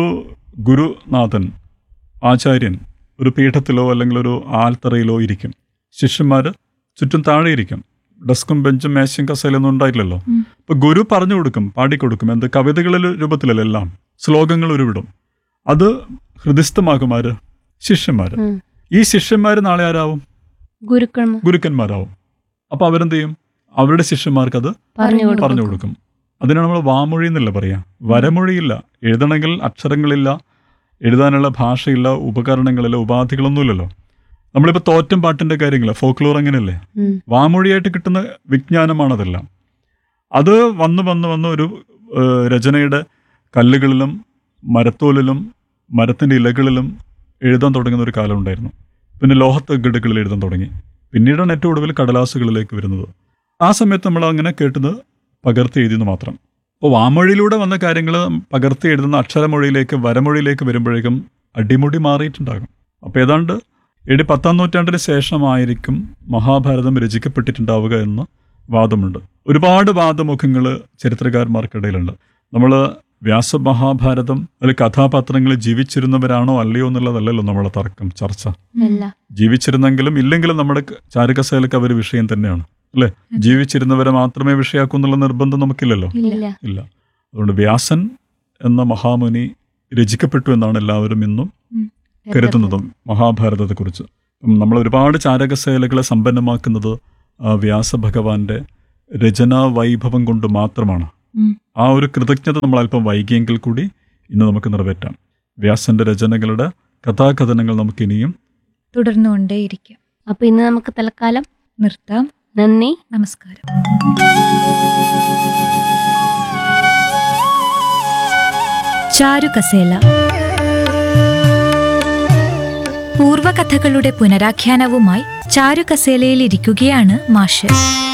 ഗുരുനാഥൻ ആചാര്യൻ ഒരു പീഠത്തിലോ അല്ലെങ്കിൽ ഒരു ആൽത്തറയിലോ ഇരിക്കും ശിഷ്യന്മാർ ചുറ്റും താഴെ ഇരിക്കും ഡെസ്കും ബെഞ്ചും മേശയും കസേലൊന്നും ഉണ്ടായില്ലല്ലോ ഉം. ഇപ്പൊ ഗുരു പറഞ്ഞു കൊടുക്കും പാടിക്കൊടുക്കും എന്ത് കവിതകളിൽ രൂപത്തിലല്ല എല്ലാം ശ്ലോകങ്ങൾ ഉരുവിടും അത് ഹൃദയസ്ഥമാകുമാര് ശിഷ്യന്മാര് ഉം. ഈ ശിഷ്യന്മാര് നാളെ ആരാവും ഗുരുക്കന്മാർ ഗുരുക്കന്മാരാവും അപ്പൊ അവരെന്ത് ചെയ്യും അവരുടെ ശിഷ്യന്മാർക്ക് അത് പറഞ്ഞു പറഞ്ഞു പറഞ്ഞു കൊടുക്കും കൊടുക്കും അതിനാണ് നമ്മൾ വാമൊഴി എന്നല്ല പറയാ വരമൊഴിയില്ല എഴുതണമെങ്കിൽ അക്ഷരങ്ങളില്ല എഴുതാനുള്ള ഭാഷയില്ല ഉപകരണങ്ങളില്ല ഉപാധികളൊന്നുമില്ലല്ലോ നമ്മളിപ്പോൾ തോറ്റം പാട്ടിന്റെ കാര്യങ്ങൾ ഫോക്ലോർ അങ്ങനെയല്ലേ ഉം. വാമൊഴിയായിട്ട് കിട്ടുന്ന വിജ്ഞാനമാണതെല്ലാം അത് വന്ന് വന്ന് വന്ന് ഒരു ഏഹ്, രചനയുടെ കല്ലുകളിലും മരത്തോലിലും മരത്തിൻ്റെ ഇലകളിലും എഴുതാൻ തുടങ്ങുന്ന ഒരു കാലം ഉണ്ടായിരുന്നു പിന്നെ ലോഹത്തഗഡുകളിൽ എഴുതാൻ തുടങ്ങി പിന്നീടാണ് ഏറ്റവും ഒടുവിൽ കടലാസുകളിലേക്ക് വരുന്നത് ആ സമയത്ത് നമ്മൾ അങ്ങനെ കേട്ടത് പകർത്തി എഴുതിയെന്ന് മാത്രം അപ്പോൾ വാമൊഴിയിലൂടെ വന്ന കാര്യങ്ങൾ പകർത്തി എഴുതുന്ന അക്ഷരമൊഴിയിലേക്ക് വരമൊഴിയിലേക്ക് വരുമ്പോഴേക്കും അടിമുടി മാറിയിട്ടുണ്ടാകും അപ്പോൾ ഏതാണ്ട് എടി പത്താം നൂറ്റാണ്ടിന് ശേഷമായിരിക്കും മഹാഭാരതം രചിക്കപ്പെട്ടിട്ടുണ്ടാവുക എന്ന് വാദമുണ്ട് ഒരുപാട് വാദമുഖങ്ങൾ ചരിത്രകാരന്മാർക്കിടയിലുണ്ട് നമ്മൾ വ്യാസമഹാഭാരതം അതിൽ കഥാപാത്രങ്ങൾ ജീവിച്ചിരുന്നവരാണോ അല്ലയോ എന്നുള്ളതല്ലല്ലോ നമ്മളെ തർക്കം ചർച്ച അല്ല ജീവിച്ചിരുന്നെങ്കിലും ഇല്ലെങ്കിലും നമ്മുടെ ചാരുകസേലക്ക് അവർ വിഷയം തന്നെയാണ് അല്ലേ ജീവിച്ചിരുന്നവരെ മാത്രമേ വിഷയാക്കൂ എന്നുള്ള നിർബന്ധം നമുക്കില്ലല്ലോ ഇല്ല ഇല്ല അതുകൊണ്ട് വ്യാസൻ എന്ന മഹാമുനി രചിക്കപ്പെട്ടു എന്നാണ് എല്ലാവരും ഇന്നും കരുതുന്നതും മഹാഭാരതത്തെക്കുറിച്ച് ഉം, നമ്മൾ ഒരുപാട് ചാരകസേലകളെ സമ്പന്നമാക്കുന്നത് ആ വ്യാസഭഗവാന്റെ രചനാ വൈഭവം കൊണ്ട് മാത്രമാണ് ഉം. ആ ഒരു കൃതജ്ഞത നമ്മൾ അല്പം വൈകിയെങ്കിൽ കൂടി ഇന്ന് നമുക്ക് നിറവേറ്റാം വ്യാസന്റെ രചനകളുടെ കഥാകഥനങ്ങൾ നമുക്ക് ഇനിയും തുടർന്നുകൊണ്ടേയിരിക്കാം അപ്പൊ ഇന്ന് നമുക്ക് തൽക്കാലം നിർത്താം നന്ദി നമസ്കാരം ചാരുകസേല പൂർവകഥകളുടെ പുനരാഖ്യാനവുമായി ചാരുകസേലയിൽ ഇരിക്കുകയാണ് മാഷ്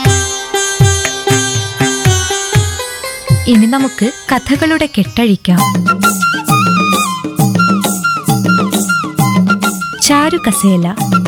ഇനി നമുക്ക് കഥകളുടെ കെട്ടഴിക്കാം ചാരുകസേല